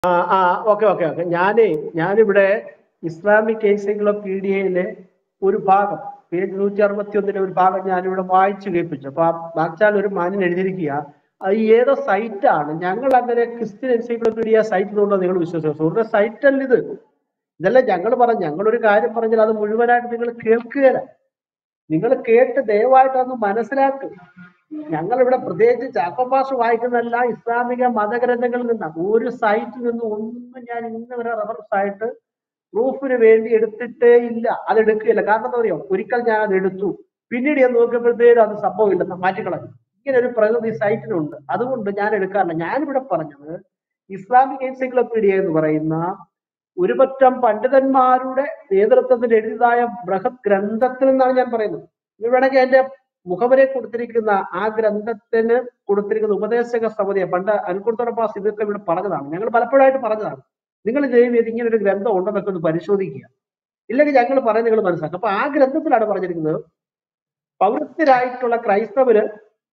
ആ ആ okay okay okay ഞാനേ ഞാനിവിടെ ഇസ്ലാമിക് എൻസൈക്ലോപീഡിയയിലെ ഒരു ഭാഗം പേജ് നൂറ്റി അറുപത്തി ഒന്നിലെ ഒരു ഭാഗം ഞാനിവിടെ വായിച്ചു കേൾപ്പിച്ചു അപ്പൊ ആ ബാക്കിച്ചാൽ ഒരു മാന്യൻ എഴുതിയിരിക്കുക അത് ഏതോ സൈറ്റാണ് ഞങ്ങൾ അങ്ങനെ ക്രിസ്ത്യൻ എൻസൈക്ലോപീഡിയ സൈറ്റ് എന്നുള്ളത് നിങ്ങൾ വിശ്വസിച്ചു സുഹൃത്തെ സൈറ്റ് അല്ല ഇത് ഇതല്ല ഞങ്ങൾ പറഞ്ഞു ഞങ്ങളൊരു കാര്യം പറഞ്ഞാൽ അത് മുഴുവനായിട്ട് നിങ്ങൾ കേൾക്കുകയില്ല നിങ്ങൾ കേട്ട് ദയവായിട്ട് അതൊന്ന് മനസ്സിലാക്കുക ഞങ്ങൾ ഇവിടെ പ്രത്യേകിച്ച് ചാക്കോപാസ് വായിക്കുന്നതല്ല ഇസ്ലാമിക മതഗ്രന്ഥങ്ങളിൽ നിന്നാണ് ഒരു സൈറ്റിൽ നിന്ന് ഒന്നും ഞാൻ ഇന്ന് വരെ റെഫറൻസ് ആയിട്ട് പ്രൂഫിന് വേണ്ടി എടുത്തിട്ടേ ഇല്ല അത് എടുക്കുകയില്ല കാരണം എന്താ പറയുക ഒരിക്കൽ ഞാൻ അത് എടുത്തു പിന്നീട് ഞാൻ നോക്കിയപ്പോഴത്തേനും അത് സംഭവമില്ല മാറ്റിക്കളഞ്ഞു ഇങ്ങനെ ഒരു പ്രകൃതി സൈറ്റിനുണ്ട് അതുകൊണ്ട് ഞാൻ എടുക്കാറില്ല ഞാനിവിടെ പറഞ്ഞത് ഇസ്ലാമിക് എൻസൈക്ലോപീഡിയ എന്ന് പറയുന്ന ഒരുപറ്റം പണ്ഡിതന്മാരുടെ നേതൃത്വത്തിൽ എഴുതിയതായ ബൃഹത് ഗ്രന്ഥത്തിൽ നിന്നാണ് ഞാൻ പറയുന്നത് ഇത് വേണമെങ്കിൽ എന്റെ മുഖവരെ കൊടുത്തിരിക്കുന്ന ആ ഗ്രന്ഥത്തിന് കൊടുത്തിരിക്കുന്ന ഉപദേശക സമിതിയെ പണ്ട് അനുക്കുർത്തോടെ പാസ് ഇതൊക്കെ ഇവിടെ പറഞ്ഞതാണ് ഞങ്ങൾ പലപ്പോഴായിട്ട് പറഞ്ഞതാണ് നിങ്ങൾ ദയവ് ചെയ്ത് ഇങ്ങനെ ഒരു ഗ്രന്ഥം ഉണ്ടെന്നൊക്കെ ഒന്ന് പരിശോധിക്കുക ഇല്ലെങ്കിൽ ഞങ്ങൾ പറയുന്നത് നിങ്ങൾ മനസ്സിലാക്കുക അപ്പൊ ആ ഗ്രന്ഥത്തിലാണ് പറഞ്ഞിരിക്കുന്നത് പൗരസ്ഥരായിട്ടുള്ള ക്രൈസ്തവര്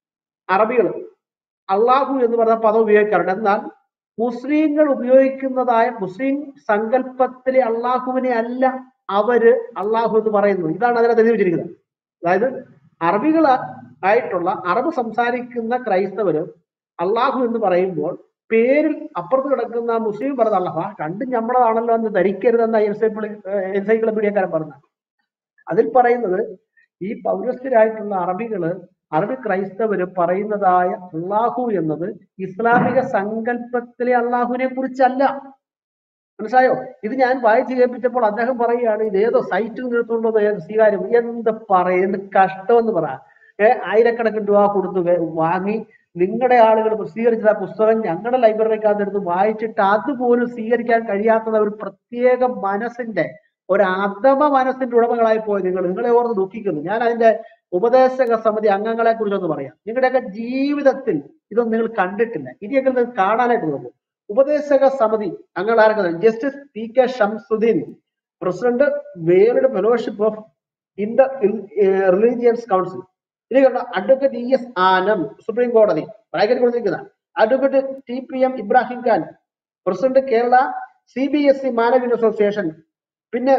അറബികൾ അള്ളാഹു എന്ന് പറഞ്ഞ പദം ഉപയോഗിക്കാറുണ്ട് എന്നാൽ മുസ്ലിങ്ങൾ ഉപയോഗിക്കുന്നതായ മുസ്ലിം സങ്കല്പത്തിലെ അള്ളാഹുവിനെ അല്ല അവര് അള്ളാഹു എന്ന് പറയുന്നത് ഇതാണ് അതിനകത്ത് എഴുതി വെച്ചിരിക്കുന്നത് അതായത് അറബികൾ ആയിട്ടുള്ള അറബ് സംസാരിക്കുന്ന ക്രൈസ്തവര് അള്ളാഹു എന്ന് പറയുമ്പോൾ പേരിൽ അപ്പുറത്ത് കിടക്കുന്ന മുസ്ലിം പറഞ്ഞ അള്ളാഹു ആ രണ്ടും നമ്മളതാണല്ലോ എന്ന് ധരിക്കരുതെന്ന എൻസൈക്ലോപീഡിയക്കാരൻ പറഞ്ഞ അതിൽ പറയുന്നത് ഈ പൗരസ്ഥരായിട്ടുള്ള അറബികള് അറബി ക്രൈസ്തവര് പറയുന്നതായ അള്ളാഹു എന്നത് ഇസ്ലാമിക സങ്കല്പത്തിലെ അള്ളാഹുവിനെ കുറിച്ചല്ല മനസ്സിലായോ ഇത് ഞാൻ വായിച്ചു കേൾപ്പിച്ചപ്പോൾ അദ്ദേഹം പറയുകയാണ് ഇത് ഏതോ സൈറ്റിൽ നിന്നെടുത്തുകൊണ്ടത് സ്വീകാര്യം എന്ത് പറയും എന്ത് കഷ്ടമെന്ന് പറ ഏ ആയിരക്കണക്കിന് രൂപ കൊടുത്ത് വേ- വാങ്ങി നിങ്ങളുടെ ആളുകൾ പ്രസിദ്ധീകരിച്ച ആ പുസ്തകം ഞങ്ങളുടെ ലൈബ്രറിക്കകത്ത് എടുത്ത് വായിച്ചിട്ട് അതുപോലും സ്വീകരിക്കാൻ കഴിയാത്തത് ഒരു പ്രത്യേക മനസ്സിന്റെ ഒരു അധമ മനസ്സിന്റെ ഉടമകളായി പോയി നിങ്ങൾ നിങ്ങളെ ഓർത്ത് ദുഃഖിക്കുന്നു ഞാൻ അതിന്റെ ഉപദേശക സമിതി അംഗങ്ങളെ കുറിച്ചൊന്ന് പറയാം നിങ്ങളുടെയൊക്കെ ജീവിതത്തിൽ ഇതൊന്നും നിങ്ങൾ കണ്ടിട്ടില്ല ഇനിയെങ്കിലും നിങ്ങൾ കാണാനായിട്ട് നോക്കും ഉപദേശക സമിതി അംഗങ്ങൾ ആരൊക്കെ justice P K Shamsuddin president world fellowship of inter religions council ഇനി കണ്ട അഡ്വക്കേറ്റ് ഇ എസ് ആനം സുപ്രീം കോടതി ബ്രാക്കറ്റ് കൊടുത്തിരിക്കുന്ന advocate T P M Ibrahim Khan president Kerala C B S E മാനവിൻ അസോസിയേഷൻ പിന്നെ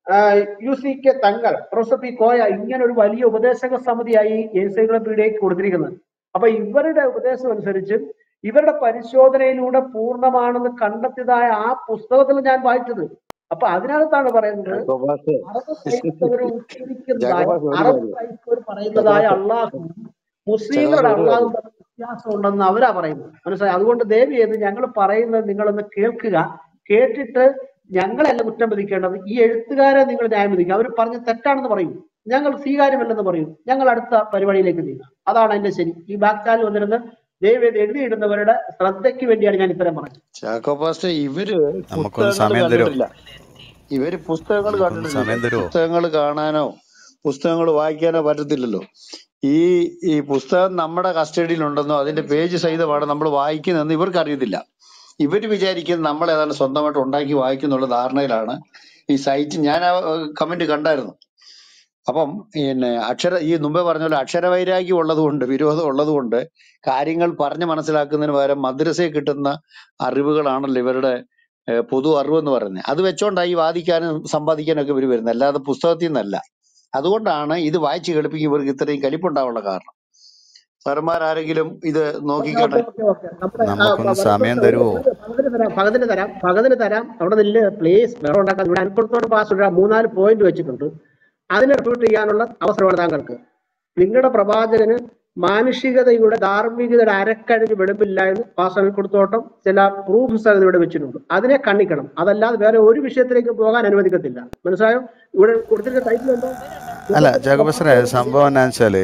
U C K Thangal professor P Koya ഇങ്ങനെ ഒരു വലിയ ഉപദേശക സമിതിയായി എൻസൈക്ലോപീഡിയയ്ക്ക് കൊടുത്തിരിക്കുന്നത് അപ്പൊ ഇവരുടെ ഉപദേശം അനുസരിച്ച് ഇവരുടെ പരിശോധനയിലൂടെ പൂർണ്ണമാണെന്ന് കണ്ടെത്തിയതായ ആ പുസ്തകത്തിൽ ഞാൻ വായിച്ചത് അപ്പൊ അതിനകത്താണ് പറയുന്നത് ജാക്കോബാസ് അറബ് ക്രൈസ്തവർ ഉച്ചരിക്കുന്നതായ ജാക്കോബാസ് ഒരു അറബ് കാര്യം ക്രൈസ്തവർ പറയുന്നതായ ജാക്കോബാസ് അള്ളാഹു മുസ്ലിങ്ങളുടെ ജാക്കോബാസ് ഒരു അള്ളാഹു കാര്യം തമ്മിൽ വ്യത്യാസമുണ്ടെന്ന് അവരാ പറയുന്നത് മനസ്സിലായി അതുകൊണ്ട് ദേവി ചെയ്ത് ഞങ്ങൾ പറയുന്നത് നിങ്ങളൊന്ന് കേൾക്കുക കേട്ടിട്ട് ഞങ്ങളല്ല കുറ്റം വിധിക്കേണ്ടത് ഈ എഴുത്തുകാരെ നിങ്ങൾ ന്യായം വിധിക്കുക അവർ പറഞ്ഞ തെറ്റാണെന്ന് പറയും ഞങ്ങൾ സ്വീകാര്യമല്ലെന്ന് പറയും ഞങ്ങൾ അടുത്ത പരിപാടിയിലേക്ക് നീങ്ങാം അതാണ് അതിന്റെ ശരി ഈ ബാക്ക് ചാനൽ വന്നിരുന്ന ദയവേത് എഴുതിയിടുന്നവരുടെ ശ്രദ്ധയ്ക്ക് വേണ്ടിയാണ് ഞാൻ ഇത്തരം പറഞ്ഞത് ജാക്കോബാസ് ഇവര് നമുക്കൊന്ന് പുസ്തകങ്ങൾ സമയം തരുമോ കണ്ടിട്ടില്ല ഇവര് പുസ്തകങ്ങൾ നമുക്കൊന്ന് കണ്ടിട്ടില്ല സമയം തരുമോ പുസ്തകങ്ങൾ കാണാനോ പുസ്തകങ്ങൾ വായിക്കാനോ പറ്റത്തില്ലല്ലോ ഈ ഈ പുസ്തകം നമ്മുടെ കസ്റ്റഡിയിൽ ഉണ്ടെന്നോ അതിന്റെ പേജ് സഹിതമാണ് നമ്മൾ വായിക്കുന്നതെന്ന് ഇവർക്ക് അറിയത്തില്ല ഇവര് വിചാരിക്കുന്നത് നമ്മൾ ഏതാണ്ട് സ്വന്തമായിട്ട് ഉണ്ടാക്കി വായിക്കുന്നുള്ള ധാരണയിലാണ് ഈ സൈറ്റ് ഞാൻ ആ കമന്റ് കണ്ടായിരുന്നു അപ്പം പിന്നെ അക്ഷര ഈ മുമ്പേ പറഞ്ഞ പോലെ അക്ഷരവൈരാഗ്യം ഉള്ളത് കൊണ്ട് വിരോധം ഉള്ളത് കൊണ്ട് കാര്യങ്ങൾ പറഞ്ഞ് മനസ്സിലാക്കുന്നതിന് പകരം മദ്രസയിൽ കിട്ടുന്ന അറിവുകളാണല്ലോ ഇവരുടെ ഏഹ്, പൊതു അറിവെന്ന് പറയുന്നത് അത് വെച്ചോണ്ടാണ് ഈ വാദിക്കാനും സമ്പാദിക്കാനും ഒക്കെ ഇവർ വരുന്നത് അല്ലാതെ പുസ്തകത്തിൽ നിന്നല്ല അതുകൊണ്ടാണ് ഇത് വായിച്ച് കേൾപ്പിക്കും ഇവർക്ക് ഇത്രയും കലിപ്പുണ്ടാവാനുള്ള കാരണം സാറന്മാരാരെങ്കിലും ഇത് ഓക്കെ നോക്കിക്കോട്ടെ ഓക്കെ ഓക്കെ നമ്മുടെ ആ നമുക്കൊന്ന് വ- സമയം വലതുവശത്ത് തരുമോ പകതിന് തരാം പകതിന് തരാം പകതിന് തരാം അവിടെ നില്ല് പ്ലീസ് വേറെ ഉണ്ടാക്കാൻ ഇവിടെ അൻപുറത്തോട് പാസ് ഒരു മൂന്നാല് പോയിന്റ് വെച്ചിട്ടുണ്ട് അതിനെ റിപ്പീറ്റ് ചെയ്യാനുള്ള അവസരമാണ് താങ്കൾക്ക് നിങ്ങളുടെ പ്രവാചകന് മാനുഷികതയുടെ ധാർമ്മികതയുടെ അരക്കഴിഞ്ഞ് വെളുപ്പില്ല എന്ന് പാസ്സൽ കൊടുത്തോട്ടം ചില പ്രൂഫ്സ് ഇവിടെ വെച്ചിട്ടുണ്ട് അതിനെ കണ്ണിക്കണം അതല്ലാതെ വേറെ ഒരു വിഷയത്തിലേക്ക് പോകാൻ അനുവദിക്കത്തില്ല മനസ്സിലായോ ഇവിടെ കൊടുത്തിരിക്കുന്ന ടൈറ്റിൽ എന്തോ അല്ല ജാക്കോബസറെ സംഭവം എന്നാന്ന് വെച്ചാല്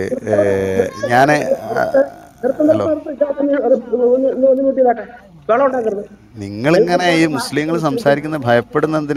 ഞാന് നിർത്തും ഹലോ നിർത്തും നിർത്തും നിർത്തും ഒന്ന് ഒന്ന് ഒന്ന് കൂട്ടി കാട്ടെ വെള്ളം ഉണ്ടാക്കരുത് നിങ്ങളിങ്ങനെ ഈ മുസ്ലിങ്ങൾ സംസാരിക്കുന്ന ഭയപ്പെടുന്ന എന്തിനാ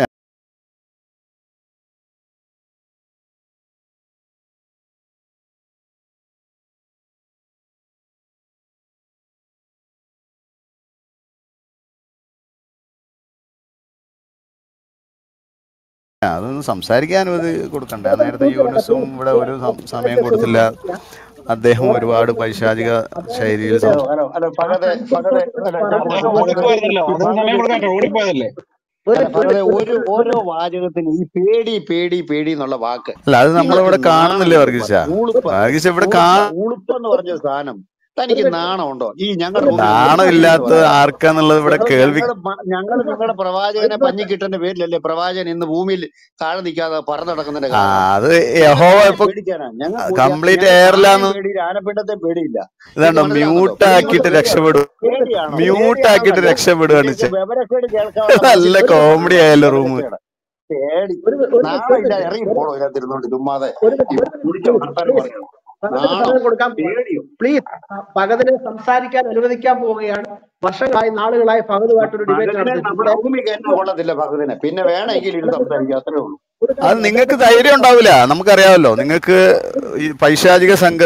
അതൊന്ന് സംസാരിക്കാൻ അനുമതി കൊടുക്കണ്ടേ ആ നേരത്തെ യൂണിസും ഇവിടെ ഒരു സം- സമയം കൊടുത്തില്ല അദ്ദേഹം ഒരുപാട് പൈശാചിക ശൈലിയിൽ ഹലോ സംസാരിച്ചു ഹലോ ഹലോ പകതെ പകതെ അല്ല ചാക്കോച്ച അദ്ദേഹം പകതെ ഓടിപ്പോയതല്ലോ ഈ അതിന് സമയം പകത് കൊടുക്കാൻ ഓടിപ്പോയതല്ലേ ഒരു അല്ല ഒരു പകതെ ഒരു ഒരു ഓരോ വാചകത്തിന് ഈ പേടി പേടി പേടി എന്നുള്ള വാക്ക് അല്ല അത് നിങ്ങൾക്ക് നമ്മളിവിടെ കാണുന്നില്ലേ നാണമില്ലേ വർഗീസ മോനെ ഊളുപ്പ് വർഗീസ ഇവിടെ ഊളുപ്പ് കാ ഊളുപ്പ് എന്ന് പറഞ്ഞ സാധനം തനിക്ക് നാണമുണ്ടോ ഈ ഞങ്ങളുടെ ഒരു റൂമിൽ നാണം ഊളുപ്പ് എന്ന് ഇല്ലാത്തത് പറയാം ആർക്കാന്നുള്ളത് ഇവിടെ ഞങ്ങൾ കേൾവി ഞങ്ങൾ ഞങ്ങൾ നിങ്ങളുടെ പ്രവാചകനെ ആയിക്കോട്ടെ പഞ്ഞിക്കിട്ടന്റെ പേരിലല്ലേ പ്രവാചകൻ ഇന്ന് ഭൂമിയിൽ താഴെ നിൽക്കാതെ പറന്നു നടക്കുന്നതിന്റെ ആ കാരണം അത് ഞങ്ങൾ യഹോവ ആരെ ഇപ്പൊ പേടിക്കാനാ ഞങ്ങൾക്ക് കംപ്ലീറ്റ് ഞങ്ങൾക്ക് ആരെയും എയറിലാന്ന് പേടിയില്ല ആനപ്പിണ്ടത്തെ പേടിയില്ല നിങ്ങൾക്ക് ഇതാണ്ടോ മനസ്സിലാകുന്നുണ്ടോ മ്യൂട്ട് പേടി കൊണ്ട് ആക്കിയിട്ട് പേടിയാണോ രക്ഷപ്പെടും പേടിയാണോ മ്യൂട്ട് പേടിയാണോ ആക്കിയിട്ട് അല്ല രക്ഷപ്പെടുകയാണ് നിങ്ങൾക്ക് ചെ വിവരക്കേട് കേൾക്കാനുള്ള നല്ല മനസ്സിൽ ഒരു കോമഡി ആയല്ലോ റൂം വിവരക്കേട് പേടി ഒരു ഒരു ഒരു നാണമില്ല ഒരു ഇറങ്ങി പോണോ ഇതിനകത്തിരുന്നോണ്ട് ചുമ്മാതെ ഒരു ഈ ഒരു കുടിച്ച പ്ലീസ് വർത്താനം പ്ലീസ് പറയണം പകതിന് നാണോ സമയം കൊടുക്കാൻ പേടിയോ പ്ലീസ് പകതിനെ സംസാരിക്കാൻ അനുവദിക്കാൻ പോവുകയാണ് വർഷങ്ങളായി നാളുകളായി പകതുമായിട്ടൊരു ഡിബേറ്റ് ഭഗതിനെ നടത്തിയിട്ട് നമ്മുടെ ഇവിടെ റൂമിൽ കയറ്റാൻ കൊള്ളത്തില്ല ഭഗതിനെ പിന്നെ വേണമെങ്കിൽ ഇരുന്ന് സംസാരിക്കുക അത്രേ ഉള്ളൂ ഒരു അത് കാര്യം നിങ്ങൾക്ക് അദ്ദേഹത്തിന് ധൈര്യം ഉണ്ടാവില്ല നമുക്കറിയാമല്ലോ നിങ്ങൾക്ക് ഈ പൈശാചിക സംഘ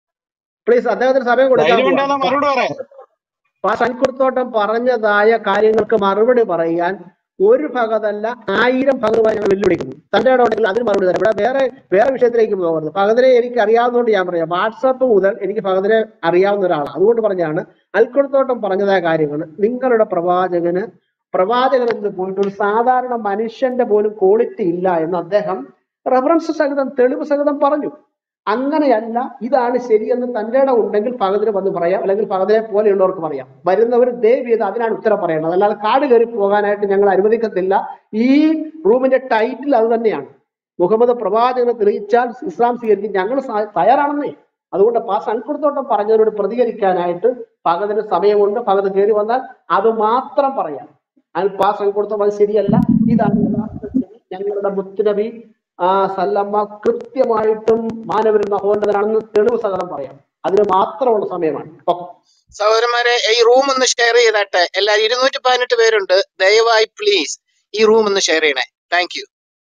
പ്ലീസ് അദ്ദേഹത്തിന് സമയം കൊടുക്കാൻ ധൈര്യം പോവാണ് ഉണ്ടെന്നാ മറുപടി പറയാം സൻകുർത്തോട്ടം പറഞ്ഞതായ കാര്യങ്ങൾക്ക് മറുപടി പറയാൻ ഒരു ഭഗതല്ല ആയിരം ഭഗതുമായി ഞങ്ങൾ വെല്ലുവിളിക്കുന്നു തന്റെ ഇടം ഉണ്ടെങ്കിൽ അതിന് മറുപടി തരാം ഇവിടെ വേറെ വേറെ വിഷയത്തിലേക്ക് പോകരുത് ഭഗതിനെ എനിക്ക് അറിയാവുന്നതുകൊണ്ട് ഞാൻ പറയാം വാട്സാപ്പ് മുതൽ എനിക്ക് ഭഗതിനെ അറിയാവുന്ന ഒരാളാണ് അതുകൊണ്ട് പറഞ്ഞാണ് അൽക്കുടത്തോട്ടം പറഞ്ഞതായ കാര്യങ്ങൾ നിങ്ങളുടെ പ്രവാചകന് പ്രവാചകൻ എന്ന് പോയിട്ട് ഒരു സാധാരണ മനുഷ്യന്റെ പോലും ക്വാളിറ്റി ഇല്ല എന്ന് അദ്ദേഹം റെഫറൻസ് സഹിതം തെളിവ് സഹിതം പറഞ്ഞു അങ്ങനെയല്ല ഇതാണ് ശരിയെന്ന് തന്റെ ഇടം ഉണ്ടെങ്കിൽ ഭഗതിന് വന്ന് പറയാം അല്ലെങ്കിൽ ഭഗതിനെ പോലെയുള്ളവർക്ക് പറയാം വരുന്നവർ ദയവ് ചെയ്ത് അതിനാണ് ഉത്തരം പറയേണ്ടത് അല്ലാതെ കാട് കയറി പോകാനായിട്ട് ഞങ്ങൾ അനുവദിക്കത്തില്ല ഈ റൂമിന്റെ ടൈറ്റിൽ അത് തന്നെയാണ് മുഹമ്മദ് പ്രവാചകനെ തെളിയിച്ചാൽ ഇസ്ലാം സ്വീകരിക്കും ഞങ്ങൾ സ- തയ്യാറാണെന്നേ അതുകൊണ്ട് പാസ് അൻകുടത്തോട്ടം പറഞ്ഞതിനോട് പ്രതികരിക്കാനായിട്ട് ഭഗതിന് സമയമുണ്ട് ഭഗത് കയറി വന്നാൽ അത് മാത്രം പറയാം അൽ പാസ് അൻകുടത്തോളം അത് ശരിയല്ല ഇതാണ് യഥാർത്ഥത്തിൽ ഞങ്ങളുടെ മുത്തുനബി ആ സല്ലമ്മ കൃത്യമായിട്ടും മാനവരും മഹോന്നതനാണെന്ന് തെളിവ് സകലം പറയാം അതിന് മാത്രമുള്ള സമയമാണ് ഓക്കെ സഹോദരന്മാരെ ഈ റൂം ഒന്ന് ഷെയർ ചെയ്താട്ടെ എല്ലാരും ഇരുന്നൂറ്റി പതിനെട്ട് പേരുണ്ട് ദയവായി പ്ലീസ് ഈ റൂം ഒന്ന് ഷെയർ ചെയ്യണേ താങ്ക് യു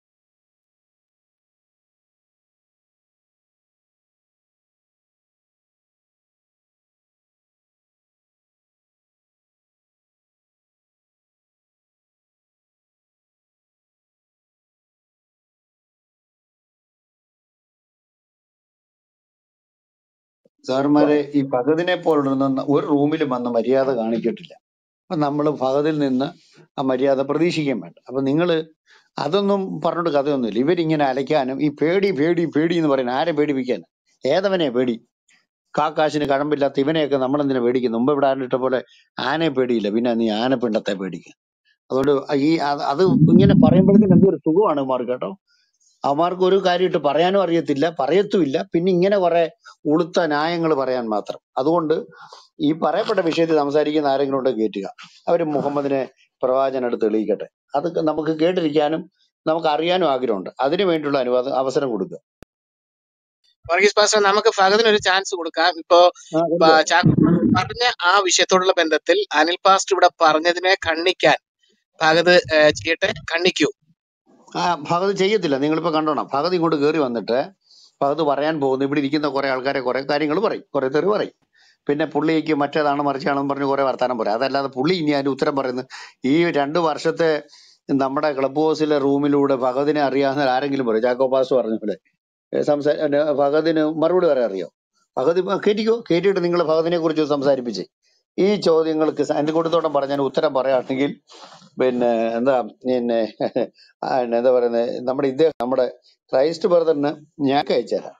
സാറുമാരെ ഈ ഭഗതിനെ പോലുള്ള ഒരു റൂമിലും വന്ന് മര്യാദ കാണിച്ചിട്ടില്ല അപ്പൊ നമ്മൾ ഭഗതിൽ നിന്ന് ആ മര്യാദ പ്രതീക്ഷിക്കാൻ വേണ്ട അപ്പൊ നിങ്ങൾ അതൊന്നും പറഞ്ഞിട്ട് കഥയൊന്നുമില്ല ഇവരിങ്ങനെ അലയ്ക്കാനും ഈ പേടി പേടി പേടി എന്ന് പറയുന്നത് ആരെ പേടിപ്പിക്കാൻ ഏതവനെ പേടി കാക്കാശിന് കഴമ്പില്ലാത്ത ഇവനെയൊക്കെ നമ്മളെന്തിനാ പേടിക്കുന്നത് മുമ്പ് ഇവിടെ ആരിട്ട പോലെ ആനയെ പേടിയില്ല പിന്നെ നീ ആനപ്പിണ്ടത്തെ പേടിക്കുക അതുകൊണ്ട് ഈ അത് അത് ഇങ്ങനെ പറയുമ്പോഴത്തേക്കും എന്തൊരു സുഖമാണ് മാർക്ക് കേട്ടോ അവന്മാർക്ക് ഒരു കാര്യമായിട്ട് പറയാനും അറിയത്തില്ല പറയത്തുമില്ല പിന്നെ ഇങ്ങനെ കുറെ ഉളുത്ത ന്യായങ്ങൾ പറയാൻ മാത്രം അതുകൊണ്ട് ഈ പറയപ്പെട്ട വിഷയത്തിൽ സംസാരിക്കുന്ന ആരെങ്കിലും ഉണ്ടെങ്കിൽ കയറ്റുക അവര് മുഹമ്മദിനെ പ്രവാചകനായിട്ട് തെളിയിക്കട്ടെ അത് നമുക്ക് കേട്ടിരിക്കാനും നമുക്ക് അറിയാനും ആഗ്രഹമുണ്ട് അതിനു വേണ്ടിയുള്ള അനുവാദം അവസരം കൊടുക്കുക വർഗീസ് പാസ്റ്റർ നമുക്ക് ഫഹദിന് ഒരു ചാൻസ് കൊടുക്കാം ഇപ്പോ ആ, പ- കൊടുക്കുക. ചാക്കോ പറഞ്ഞ ആ വിഷയത്തോടുള്ള ബന്ധത്തിൽ അനിൽ പാസ്റ്റർ ഇവിടെ പറഞ്ഞതിനെ ഖണ്ഡിക്കാൻ ഫഹദ് ഏഹ്, ചെയ്യട്ടെ ഖണ്ഡിക്കൂ ആ ഭഗത് ചെയ്യത്തില്ല നിങ്ങളിപ്പോ കണ്ടോണം ഭഗത് ഇങ്ങോട്ട് കയറി വന്നിട്ട് ഭഗത് പറയാൻ പോകുന്നു ഇവിടെ ഇരിക്കുന്ന കുറെ ആൾക്കാരെ കുറെ കാര്യങ്ങൾ പറയും കുറെ തെറി പറയും പിന്നെ പുള്ളിക്ക് മറ്റേതാണ് മറിച്ചാണെന്ന് പറഞ്ഞ് കുറെ വർത്താനം പറയും അതല്ലാതെ പുള്ളി ഇനി അതിന്റെ ഉത്തരം പറയുന്നത് ഈ രണ്ട് വർഷത്തെ നമ്മുടെ ക്ലബ് ഹൗസിലെ റൂമിലൂടെ ഭഗതിനെ അറിയാവുന്ന ആരെങ്കിലും പറയും ചാക്കോ പാസ് പറഞ്ഞ പോലെ ഏ, സംസാ പിന്നെ ഭഗതിന് മറുപടി പറയാൻ അറിയോ ഭഗതി ഇപ്പൊ കേറ്റിക്കോ കേട്ടിട്ട് നിങ്ങൾ ഭഗതിനെ കുറിച്ച് സംസാരിപ്പിച്ചേ ഈ ചോദ്യങ്ങൾക്ക് അതിന്റെ കൂട്ടത്തോടെ പറഞ്ഞാൽ ഉത്തരം പറയുകയാണെങ്കിൽ പിന്നെ എന്താ പിന്നെ ആ, പിന്നെ എന്താ പറയുന്നത് നമ്മുടെ ഇദ്ദേഹം നമ്മുടെ ക്രൈസ്റ്റ് ബ്രദറിന് ഞാൻ അയച്ചുതരാം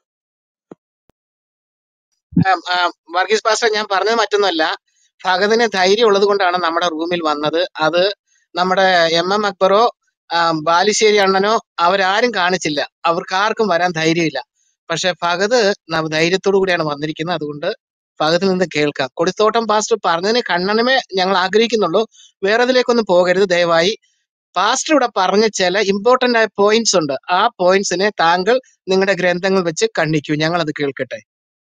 ആം, ആം, വർഗീസ് പാസ്റ്റർ ഞാൻ പറഞ്ഞത് മറ്റൊന്നുമല്ല ഫഹദിന് ധൈര്യം ഉള്ളത് കൊണ്ടാണ് നമ്മുടെ റൂമിൽ വന്നത് അത് നമ്മുടെ എം എം അക്ബറോ ആം, ബാലുശ്ശേരി അണ്ണനോ അവരാരും കാണിച്ചില്ല അവർക്ക് ആർക്കും വരാൻ ധൈര്യമില്ല പക്ഷെ ഫഹദ് ന- ധൈര്യത്തോടു കൂടിയാണ് വന്നിരിക്കുന്നത് അതുകൊണ്ട് ഫഹദിൽ നിന്ന് കേൾക്കാം കൊടിത്തോട്ടം പാസ്റ്റർ പറഞ്ഞതിന് കണ്ണനമേ ഞങ്ങൾ ആഗ്രഹിക്കുന്നുള്ളൂ വേറെ ഇതിലേക്കൊന്നും പോകരുത് ദയവായി പാസ്റ്റർ ഇവിടെ പറഞ്ഞ ചില ഇമ്പോർട്ടന്റ് ആയ പോയിന്റ്സ് ഉണ്ട് ആ പോയിന്റ്സിനെ താങ്കൾ നിങ്ങളുടെ ഗ്രന്ഥങ്ങൾ വെച്ച് കണ്ണിക്കൂ ഞങ്ങൾ അത് കേൾക്കട്ടെ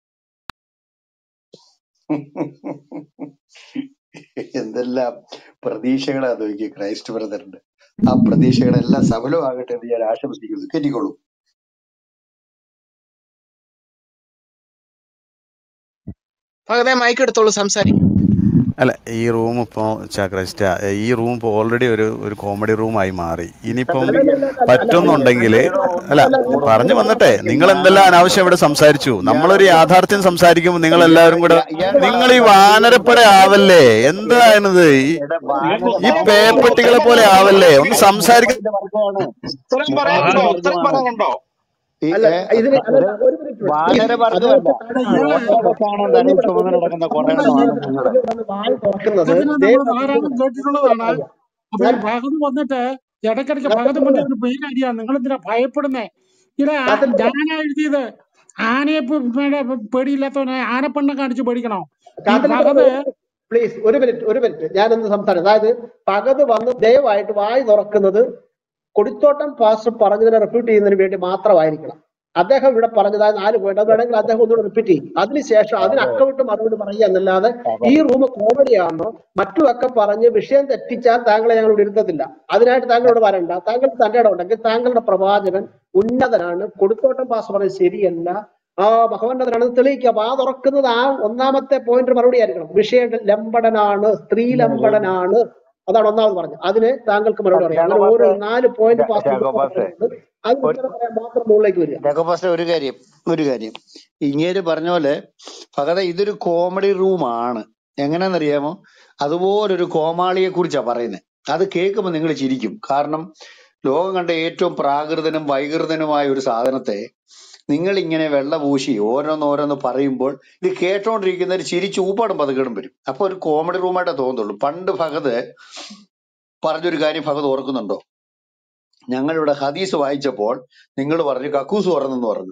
എന്തെല്ലാം പ്രതീക്ഷകളാ നോക്കി ക്രൈസ്റ്റ് ബ്രദറിന്റെ ആ പ്രതീക്ഷകളെല്ലാം സഫലമാകട്ടെ എന്ന് ഞാൻ ആശംസിക്കുന്നു കേറ്റിക്കോളൂ ഫഹദെ മൈക്ക് എടുത്തോളൂ സംസാരിക്കും അല്ല ഈ റൂം ഇപ്പോൾ ചാക്രസ്റ്റ ഈ റൂം ഇപ്പോൾ ഓൾറെഡി ഒരു ഒരു കോമഡി റൂമായി മാറി ഇനിയിപ്പം പറ്റുന്നുണ്ടെങ്കിൽ അല്ല പറഞ്ഞു വന്നട്ടെ നിങ്ങൾ എന്തെല്ലാം അനാവശ്യം ഇവിടെ സംസാരിച്ചു നമ്മളൊരു യാഥാർത്ഥ്യം സംസാരിക്കുമ്പോൾ നിങ്ങൾ എല്ലാവരും കൂടെ നിങ്ങൾ ഈ വാനരപ്പട ആവല്ലേ എന്താണിത് ഈ ഈ പേപ്പട്ടികളെ പോലെ ആവല്ലേ ഒന്ന് സംസാരിക്കാൻ ഉത്തരം പറയാനുണ്ടോ ഉത്തരം പറയാനുണ്ടോ ഈ അല്ല ഏ, ഇതിന് ഒരു അല്ല ഒരു മിനിറ്റ് വാനര വർഗമല്ല ഓട്ടോസാണ് തലയിൽ ചുമന്ന് നടക്കുന്ന കുറെ എണ്ണമാണ് നിങ്ങള് വായി തുറക്കുന്നത് അതിനെ നമ്മൾ ദയവായി ധാരാളം കേട്ടിട്ടുള്ളതാണ് അപ്പൊ ഈ ഭഗത് വന്നിട്ട് ഇടയ്ക്കിടയ്ക്ക് ഭഗത് വന്നിട്ട് ഒരു പേരടിയാ നിങ്ങൾ എന്തിനാ ഭയപ്പെടുന്നേ ഇത് ആ- അതിൽ ഞാനാ എഴുതിയത് ആനയെ പേ- പേ- പേടിയില്ലാത്തവനെ ആനപ്പെണ്ണം കാണിച്ച് പേടിക്കണോ ഈ ഭഗത് പ്ലീസ് ഒരു മിനിറ്റ് ഒരു മിനിറ്റ് ഞാനൊന്ന് സംസാരിക്കാം അതായത് പകത് വന്ന് ദയവായിട്ട് വായി തുറക്കുന്നത് കൊടിത്തോട്ടം പാസ്റ്റർ പറഞ്ഞതിനെ റിപ്പീറ്റ് ചെയ്യുന്നതിന് വേണ്ടി മാത്രമായിരിക്കണം അദ്ദേഹം ഇവിടെ പറഞ്ഞതായ നാല് പോയിന്റ് അത് വേണമെങ്കിൽ അദ്ദേഹം ഒന്നുകൂടെ റിപ്പീറ്റ് ചെയ്യും അതിനുശേഷം അതിന് അക്കമിട്ട് മറുപടി പറയുക എന്നല്ലാതെ ഈ റൂം കോമഡിയാണോ മറ്റുമൊക്കെ പറഞ്ഞ് വിഷയം തെറ്റിച്ചാൽ താങ്കളെ ഞങ്ങൾ ഇവിടെ ഇരുത്തത്തില്ല അതിനായിട്ട് താങ്കളോട് വരണ്ട താങ്കൾക്ക് തന്റെ ഇടം ഉണ്ടെങ്കിൽ താങ്കളുടെ പ്രവാചകൻ ഉന്നതനാണ് കൊടുത്തോട്ടം പാസ് പറഞ്ഞത് ശരിയല്ല ആ മഹോന്നതനാണെന്ന് തെളിയിക്കുക അപ്പൊ ആ തുറക്കുന്നത് ആ ഒന്നാമത്തെ പോയിന്റ് മറുപടി ആയിരിക്കണം വിഷയം ലംബടനാണ് സ്ത്രീ ലംബടനാണ് അതാണ് ഒന്നാമത് പറഞ്ഞത് അതിന് താങ്കൾക്ക് മറുപടി പറയാം അങ്ങനെ ഓരോ നാല് പോയിന്റ് പാസ് ജാക്കോബാസേ, അത് ഉത്തരം പറയാൻ മാത്രം മുകളിലേക്ക് വരിക ജാക്കോബാസ്റ്റർ ഒരു കാര്യം ഒരു കാര്യം ഇങ്ങേര് പറഞ്ഞ പോലെ ഭഗത ഇതൊരു കോമഡി റൂമാണ് എങ്ങനെയാണെന്നറിയാമോ അതുപോലൊരു കോമാളിയെ കുറിച്ചാ പറയുന്നത് അത് കേൾക്കുമ്പോൾ നിങ്ങൾ ചിരിക്കും കാരണം ലോകം കണ്ട ഏറ്റവും പ്രാകൃതനും വൈകൃതനുമായ ഒരു സാധനത്തെ നിങ്ങൾ ഇങ്ങനെ വെള്ള പൂശി ഓരോന്നോരോന്ന് പറയുമ്പോൾ ഇത് കേട്ടോണ്ടിരിക്കുന്നവർ ചിരിച്ച് ഊപ്പാടും പതുക്കേടും വരും അപ്പൊ ഒരു കോമഡി റൂമായിട്ടേ തോന്നുള്ളൂ പണ്ട് ഭഗത് പറഞ്ഞൊരു കാര്യം ഭഗത് ഓർക്കുന്നുണ്ടോ ഞങ്ങളിവിടെ ഹദീസ് വായിച്ചപ്പോൾ നിങ്ങൾ പറഞ്ഞു കക്കൂസ് തുറന്നെന്ന് പറഞ്ഞു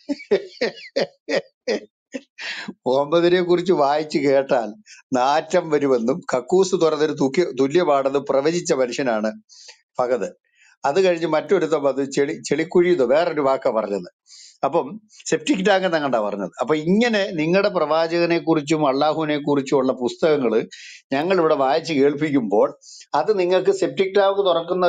മുഹമ്മദിനെ കുറിച്ച് വായിച്ചു കേട്ടാൽ നാറ്റം വരുമെന്നും കക്കൂസ് തുറന്നൊരു തുല്യ തുല്യമാണെന്നും പ്രവചിച്ച മനുഷ്യനാണ് ഭഗത് അത് കഴിഞ്ഞ് മറ്റൊരുത്തം വന്ന് ചെളി ചെളിക്കുഴിയെന്നോ വേറൊരു വാക്കാ പറഞ്ഞത് അപ്പം സെപ്റ്റിക് ടാങ്ക് എന്നങ്ങണ്ടാ പറഞ്ഞത് അപ്പൊ ഇങ്ങനെ നിങ്ങളുടെ പ്രവാചകനെ കുറിച്ചും അള്ളാഹുവിനെ കുറിച്ചും ഉള്ള പുസ്തകങ്ങൾ ഞങ്ങൾ ഇവിടെ വായിച്ച് കേൾപ്പിക്കുമ്പോൾ അത് നിങ്ങൾക്ക് സെപ്റ്റിക് ടാങ്ക് തുറക്കുന്ന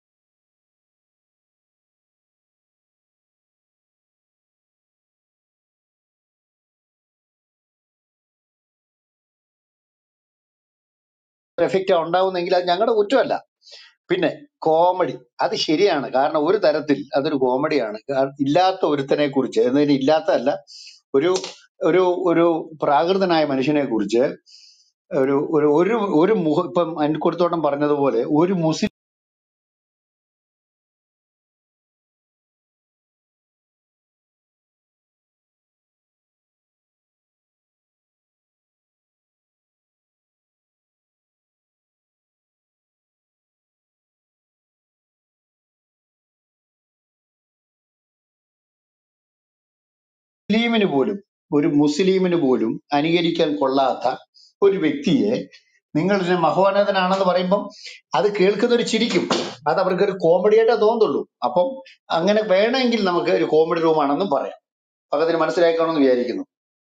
എഫക്റ്റ് ഉണ്ടാവുന്നെങ്കിൽ അത് ഞങ്ങളുടെ കുറ്റമല്ല പിന്നെ കോമഡി അത് ശരിയാണ് കാരണം ഒരു തരത്തിൽ അതൊരു കോമഡിയാണ് കാ- ഇല്ലാത്ത ഒരുത്തനെ കുറിച്ച് എന്നതിന് ഇല്ലാത്തതല്ല ഒരു ഒരു ഒരു പ്രാകൃതനായ മനുഷ്യനെ കുറിച്ച് ഒരു ഒരു ഒരു ഒരു മുഖ ഇപ്പം അൻകൊടുത്തോട്ടം പറഞ്ഞതുപോലെ ഒരു മുസ്ലിം മുസ്ലിമിന് പോലും ഒരു മുസ്ലിമിന് പോലും അനുകരിക്കാൻ കൊള്ളാത്ത ഒരു വ്യക്തിയെ നിങ്ങൾ ഇതിനെ മഹോന്നതനാണെന്ന് പറയുമ്പം അത് കേൾക്കുന്നവർ ചിരിക്കും അത് അവർക്ക് ഒരു കോമഡിയായിട്ടേ തോന്നുള്ളൂ അപ്പം അങ്ങനെ വേണമെങ്കിൽ നമുക്ക് ഒരു കോമഡി റൂമാണെന്നും പറയാം അപ്പൊ അതിന് മനസ്സിലാക്കണമെന്ന് വിചാരിക്കുന്നു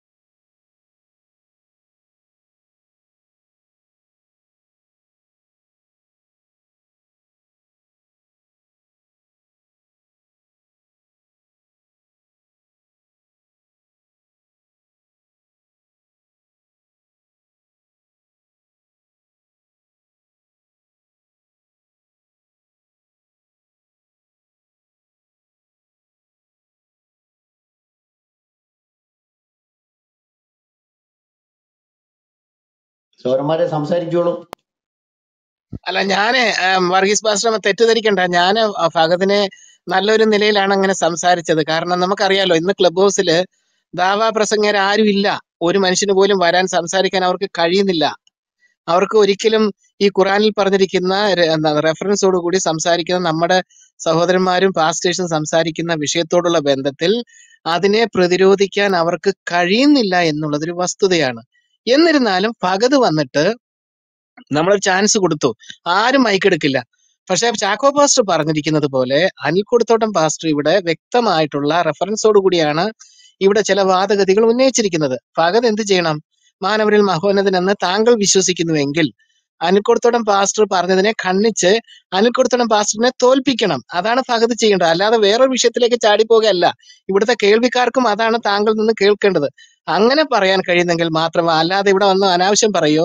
സോരന്മാരെ സംസാരിച്ചോളൂ അല്ല ഞാന് ആം, വർഗീസ് പാസ്റ്റർ തെറ്റിദ്ധരിക്കണ്ട ഞാന് ആ ഭഗതിനെ നല്ലൊരു നിലയിലാണ് അങ്ങനെ സംസാരിച്ചത് കാരണം നമുക്കറിയാലോ ഇന്ന് ക്ലബ് ഹൗസിൽ ദാവാ പ്രസംഗർ ആരും ഇല്ല ഒരു മനുഷ്യന് പോലും വരാൻ സംസാരിക്കാൻ അവർക്ക് കഴിയുന്നില്ല അവർക്ക് ഒരിക്കലും ഈ ഖുറാനിൽ പറഞ്ഞിരിക്കുന്ന റെഫറൻസോട് കൂടി സംസാരിക്കുന്ന നമ്മുടെ സഹോദരന്മാരും പാസ്റ്റേഴ്സും സംസാരിക്കുന്ന വിഷയത്തോടുള്ള ബന്ധത്തിൽ അതിനെ പ്രതിരോധിക്കാൻ അവർക്ക് കഴിയുന്നില്ല എന്നുള്ളതൊരു വസ്തുതയാണ് എന്നിരുന്നാലും ഭഗത് വന്നിട്ട് നമ്മളൊരു ചാൻസ് കൊടുത്തു ആരും മൈക്കെടുക്കില്ല പക്ഷെ ചാക്കോ പാസ്റ്റർ പറഞ്ഞിരിക്കുന്നത് പോലെ അനിൽ കൊടുത്തോട്ടം പാസ്റ്റർ ഇവിടെ വ്യക്തമായിട്ടുള്ള റെഫറൻസോട് കൂടിയാണ് ഇവിടെ ചില വാദഗതികൾ ഉന്നയിച്ചിരിക്കുന്നത് ഭഗത് എന്ത് ചെയ്യണം മാനവരിൽ മഹോന്നതൻ എന്ന് താങ്കൾ വിശ്വസിക്കുന്നുവെങ്കിൽ അനിൽക്കൊടുത്തോടം പാസ്റ്റർ പറഞ്ഞതിനെ ഖണ്ഡിച്ച് അനിൽക്കൊടുത്തോടം പാസ്റ്ററിനെ തോൽപ്പിക്കണം അതാണ് ഭഗത് ചെയ്യേണ്ടത് അല്ലാതെ വേറൊരു വിഷയത്തിലേക്ക് ചാടിപ്പോകുകയല്ല ഇവിടുത്തെ കേൾവിക്കാർക്കും അതാണ് താങ്കൾ നിന്ന് കേൾക്കേണ്ടത് അങ്ങനെ പറയാൻ കഴിയുന്നെങ്കിൽ മാത്രമേ അല്ലാതെ ഇവിടെ വന്ന് അനാവശ്യം പറയോ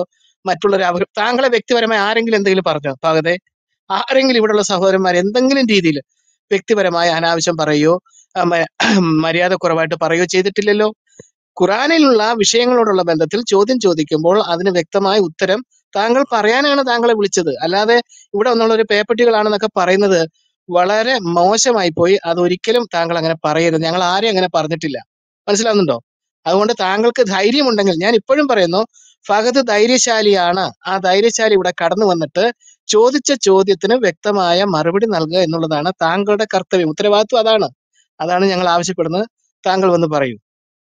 മറ്റുള്ളവരെ അവർ താങ്കളെ വ്യക്തിപരമായി ആരെങ്കിലും എന്തെങ്കിലും പറഞ്ഞോ ഭഗതെ ആരെങ്കിലും ഇവിടെയുള്ള സഹോദരന്മാർ എന്തെങ്കിലും രീതിയിൽ വ്യക്തിപരമായ അനാവശ്യം പറയുകയോ ആ, മ- മര്യാദ കുറവായിട്ട് പറയുകയോ ചെയ്തിട്ടില്ലല്ലോ ഖുറാനിലുള്ള വിഷയങ്ങളോടുള്ള ബന്ധത്തിൽ ചോദ്യം ചോദിക്കുമ്പോൾ അതിന് വ്യക്തമായ ഉത്തരം താങ്കൾ പറയാനാണ് താങ്കളെ വിളിച്ചത് അല്ലാതെ ഇവിടെ ഒന്നുള്ള ഒരു പേപ്പട്ടികളാണെന്നൊക്കെ പറയുന്നത് വളരെ മോശമായി പോയി അതൊരിക്കലും താങ്കൾ അങ്ങനെ പറയരുത് ഞങ്ങൾ ആരെയും അങ്ങനെ പറഞ്ഞിട്ടില്ല മനസ്സിലാവുന്നുണ്ടോ അതുകൊണ്ട് താങ്കൾക്ക് ധൈര്യമുണ്ടെങ്കിൽ ഞാൻ ഇപ്പോഴും പറയുന്നു ഫഹദ് ധൈര്യശാലിയാണ് ആ ധൈര്യശാലി ഇവിടെ കടന്നു വന്നിട്ട് ചോദിച്ച ചോദ്യത്തിന് വ്യക്തമായ മറുപടി നൽകുക എന്നുള്ളതാണ് താങ്കളുടെ കർത്തവ്യം ഉത്തരവാദിത്വം അതാണ് അതാണ് ഞങ്ങൾ ആവശ്യപ്പെടുന്നത് താങ്കൾ വന്ന് പറയൂ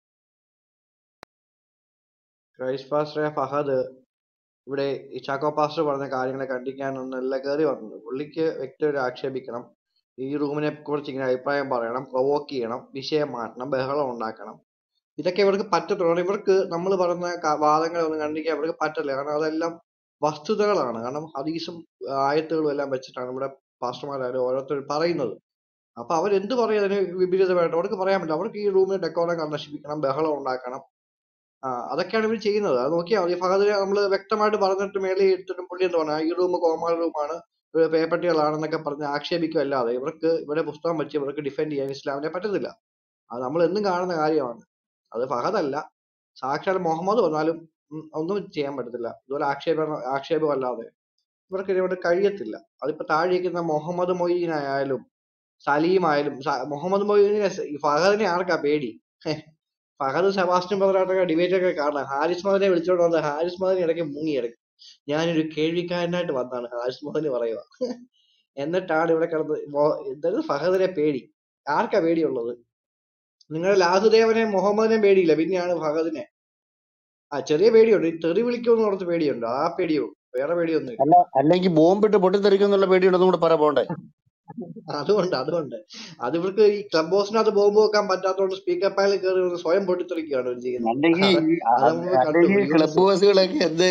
ക്രൈസ്റ്റ് പാസ്റ്ററെ ഫഹദ് ഇവിടെ ഈ ചാക്കോ പാസ്റ്റർ പറഞ്ഞ കാര്യങ്ങളെ കണ്ടിക്കാനൊന്നല്ല കയറി വന്നത് പുള്ളിക്ക് വ്യക്തിപരം ആക്ഷേപിക്കണം ഈ റൂമിനെ കുറിച്ച് ഇങ്ങനെ അഭിപ്രായം പറയണം പ്രൊവോക്ക് ചെയ്യണം വിഷയം മാറ്റണം ബഹളം ഉണ്ടാക്കണം ഇതൊക്കെ ഇവർക്ക് പറ്റത്തുള്ളൂ ഇവർക്ക് നമ്മൾ പറയുന്ന ക- വാദങ്ങളൊന്നും കണ്ടിക്കാൻ ഇവർക്ക് പറ്റില്ല കാരണം അതെല്ലാം വസ്തുതകളാണ് കാരണം ഹദീസും ആയത്തുകളും എല്ലാം വെച്ചിട്ടാണ് ഇവിടെ പാസ്റ്റർമാരായാലും ഓരോരുത്തർ പറയുന്നത് അപ്പൊ അവരെന്ത് പറയും അതിന് വിപരീതമായിട്ട് അവർക്ക് പറയാൻ പറ്റില്ല അവർക്ക് ഈ റൂമിൽ ഡെക്കോറൊക്കെ നശിപ്പിക്കണം ബഹളം ഉണ്ടാക്കണം ആ അതൊക്കെയാണ് ഇവർ ചെയ്യുന്നത് അത് നോക്കിയാൽ മതി ഫഹദിനെ നമ്മൾ വ്യക്തമായിട്ട് പറഞ്ഞിട്ട് മേളിൽ എടുത്തിട്ടും പുള്ളി എന്താ പറയുക ഈ റൂം കോമാൾ റൂമാണ് പേപ്പട്ടികളാണെന്നൊക്കെ പറഞ്ഞ് ആക്ഷേപിക്കുക അല്ലാതെ ഇവർക്ക് ഇവരുടെ പുസ്തകം വെച്ച് ഇവർക്ക് ഡിഫെൻഡ് ചെയ്യാൻ ഇസ്ലാമിനെ പറ്റത്തില്ല അത് നമ്മൾ എന്നും കാണുന്ന കാര്യമാണ് അത് ഫഹദല്ല സാക്ഷാൽ മുഹമ്മദ് വന്നാലും ഉം, ഒന്നും ചെയ്യാൻ പറ്റത്തില്ല ഇതുപോലെ ആക്ഷേപ ആക്ഷേപമല്ലാതെ ഇവർക്ക് ഇതിനോട് കഴിയത്തില്ല അതിപ്പോ താഴെയിരിക്കുന്ന മുഹമ്മദ് മൊയ്തീൻ ആയാലും സലീം ആയാലും സ- മുഹമ്മദ് മൊയ്തീനെ സ- ഈ ഫഹദിനെ ആർക്കാ പേടി ഹെ, ഫഹദ് സെബാസ്റ്റ്യൻ ബ്രദറായിട്ടൊക്കെ ഡിബേറ്റ് ഒക്കെ കാണാം ഹാരിസ് മദനെ വിളിച്ചോണ്ട് വന്നത് ഹാരിസ് മദൻ ഇടയ്ക്ക് മുങ്ങി ഇടയ്ക്ക് ഞാനൊരു കേൾവിക്കാരനായിട്ട് വന്നാണ് ഹാരിസ് മദന് പറയുക എന്നിട്ടാണ് ഇവിടെ കിടന്ന് മൊ- എന്താണ് ഫഹദിനെ പേടി ആർക്കാ പേടിയുള്ളത് നിങ്ങളുടെ ലാസുദേവനെ മുഹമ്മദിനെ പേടിയില്ല പിന്നെയാണ് ഫഹദിനെ ആ ചെറിയ പേടിയുണ്ട് ഈ തെറി വിളിക്കുമെന്ന് ഓർത്ത് പേടിയുണ്ട് ആ പേടിയുള്ളൂ വേറെ പേടിയൊന്നുമില്ല അല്ല അല്ലെങ്കിൽ ബോംബിട്ട് പൊട്ടിത്തെറിക്കും എന്നുള്ള പേടിയുണ്ടെന്നും കൂടെ പറ പോണ്ടേ അതുകൊണ്ട് അതുകൊണ്ട് അത് ഇവർക്ക് ഈ ക്ലബ് ഹൗസിനകത്ത് ബോംബ് വെക്കാൻ പറ്റാത്തതുകൊണ്ട് സ്പീക്കർ പാനൽ കയറി വന്ന് സ്വയം പൊട്ടിത്തെറിക്കുകയാണ് ഇവർ ചെയ്യുന്നത് അല്ലെങ്കിൽ അത് അത് നമ്മൾ കണ്ടു അല്ലെങ്കിൽ ന്യൂസ് ക്ലബ് ഹൗസുകളൊക്കെ എന്ത്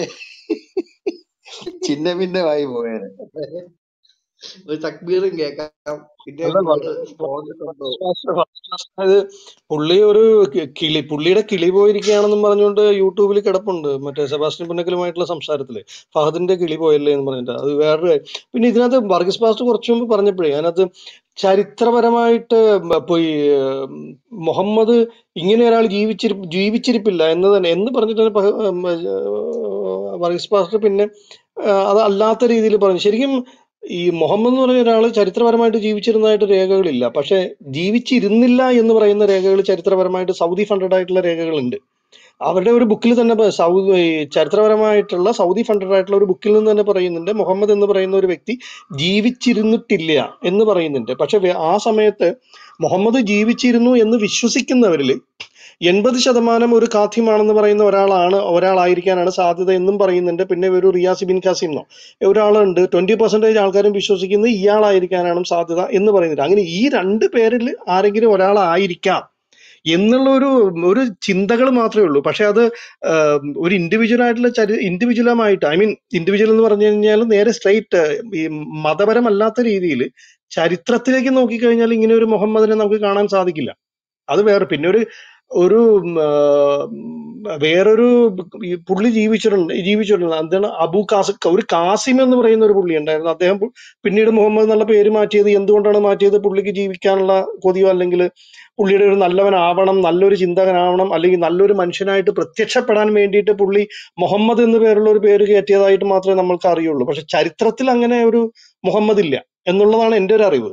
ചിന്ന ഭിന്നമായി പോയത് ഒരു തക്ബീറും കേൾക്കാം പിന്നെ അല്ല ഇങ്ങോട്ട് സ്പോൺസർ ഉണ്ടോ അത് പുള്ളി ഒരു കി- കിളി പുള്ളിയുടെ കിളി പോയിരിക്കുകയാണെന്നും പറഞ്ഞുകൊണ്ട് യൂട്യൂബിൽ കിടപ്പുണ്ട് മറ്റേ സെബാസ്റ്റ്യൻ പുന്നക്കലുമായിട്ടുള്ള സംസാരത്തില് ഫഹദിന്റെ കിളി പോയല്ലേ എന്ന് പറഞ്ഞിട്ട് അത് വേറൊരു കാര്യം. പിന്നെ ഇതിനകത്ത് വർഗീസ് പാസ്റ്റ് കുറച്ചു മുമ്പ് പറഞ്ഞപ്പോഴേ അതിനകത്ത് ചരിത്രപരമായിട്ട് മ- ഇപ്പൊ ഈ ഉം, മുഹമ്മദ് ഇങ്ങനെ ഒരാൾ ജീവിച്ചിരി ജീവിച്ചിരിപ്പില്ല എന്ന് തന്നെ എന്ന് പറഞ്ഞിട്ടാണ് പഹ- ഉം, ഏർ, വർഗീസ് പാസ്റ്റർ പിന്നെ ആ, അത് അല്ലാത്ത രീതിയിൽ പറഞ്ഞു ശരിക്കും ഈ മുഹമ്മദ് എന്ന് പറയുന്ന ഒരാൾ ചരിത്രപരമായിട്ട് ജീവിച്ചിരുന്നതായിട്ട് രേഖകളില്ല പക്ഷെ ജീവിച്ചിരുന്നില്ല എന്ന് പറയുന്ന രേഖകൾ ചരിത്രപരമായിട്ട് സൗദി ഫണ്ടഡ് ആയിട്ടുള്ള രേഖകളുണ്ട് അവരുടെ ഒരു ബുക്കിൽ തന്നെ പ- സൗദി ഈ ചരിത്രപരമായിട്ടുള്ള സൗദി ഫണ്ടഡ് ആയിട്ടുള്ള ഒരു ബുക്കിൽ നിന്ന് തന്നെ പറയുന്നുണ്ട് മുഹമ്മദ് എന്ന് പറയുന്ന ഒരു വ്യക്തി ജീവിച്ചിരുന്നിട്ടില്ല എന്ന് പറയുന്നുണ്ട് പക്ഷെ വേ- ആ സമയത്ത് മുഹമ്മദ് ജീവിച്ചിരുന്നു എന്ന് വിശ്വസിക്കുന്നവരിൽ എൺപത് ശതമാനം ഒരു കാഥിമാണെന്ന് പറയുന്ന ഒരാളാണ് ഒരാളായിരിക്കാനാണ് സാധ്യത എന്നും പറയുന്നുണ്ട് പിന്നെ ഒരു റിയാസ് ബിൻ കാസിം എന്നോ ഒരാളുണ്ട് ട്വന്റി പെർസെന്റേജ് ആൾക്കാരും വിശ്വസിക്കുന്നത് ഇയാളായിരിക്കാനാണ് സാധ്യത എന്ന് പറയുന്നുണ്ട് അങ്ങനെ ഈ രണ്ട് പേരിൽ ആരെങ്കിലും ഒരാളായിരിക്കാം എന്നുള്ള ഒരു ഒരു ചിന്തകൾ മാത്രമേ ഉള്ളൂ പക്ഷെ അത് ആഹ്, ഒരു ഇൻഡിവിജ്വൽ ആയിട്ടുള്ള ചരി ഇൻഡിവിജ്വലമായിട്ട് ഐ മീൻ ഇൻഡിവിജ്വൽ എന്ന് പറഞ്ഞു കഴിഞ്ഞാൽ നേരെ സ്ട്രൈറ്റ് ഈ മതപരമല്ലാത്ത രീതിയിൽ ചരിത്രത്തിലേക്ക് നോക്കിക്കഴിഞ്ഞാൽ ഇങ്ങനെ ഒരു മുഹമ്മദിനെ നമുക്ക് കാണാൻ സാധിക്കില്ല അത് വേറെ പിന്നെ ഒരു ഒരു ഉം, ആ, വേറൊരു ഈ പുള്ളി ജീവിച്ചിട്ടുണ്ട് ജീവിച്ചിട്ടുണ്ട് എന്താണ് അബു കാസിം ഒരു കാസിം എന്ന് പറയുന്ന ഒരു പുള്ളി ഉണ്ടായിരുന്നു അദ്ദേഹം പു- പിന്നീട് മുഹമ്മദ് എന്നുള്ള പേര് മാറ്റിയത് എന്തുകൊണ്ടാണ് മാറ്റിയത് പുള്ളിക്ക് ജീവിക്കാനുള്ള കൊതിയോ അല്ലെങ്കിൽ പുള്ളിയുടെ ഒരു നല്ലവനാവണം നല്ലൊരു ചിന്തകനാവണം അല്ലെങ്കിൽ നല്ലൊരു മനുഷ്യനായിട്ട് പ്രത്യക്ഷപ്പെടാൻ വേണ്ടിയിട്ട് പുള്ളി മുഹമ്മദ് എന്ന് പേരുള്ള ഒരു പേര് കയറ്റിയതായിട്ട് മാത്രമേ നമ്മൾക്ക് അറിയുള്ളൂ പക്ഷെ ചരിത്രത്തിൽ അങ്ങനെ ഒരു മുഹമ്മദ് ഇല്ല എന്നുള്ളതാണ് എൻ്റെ ഒരു അറിവ്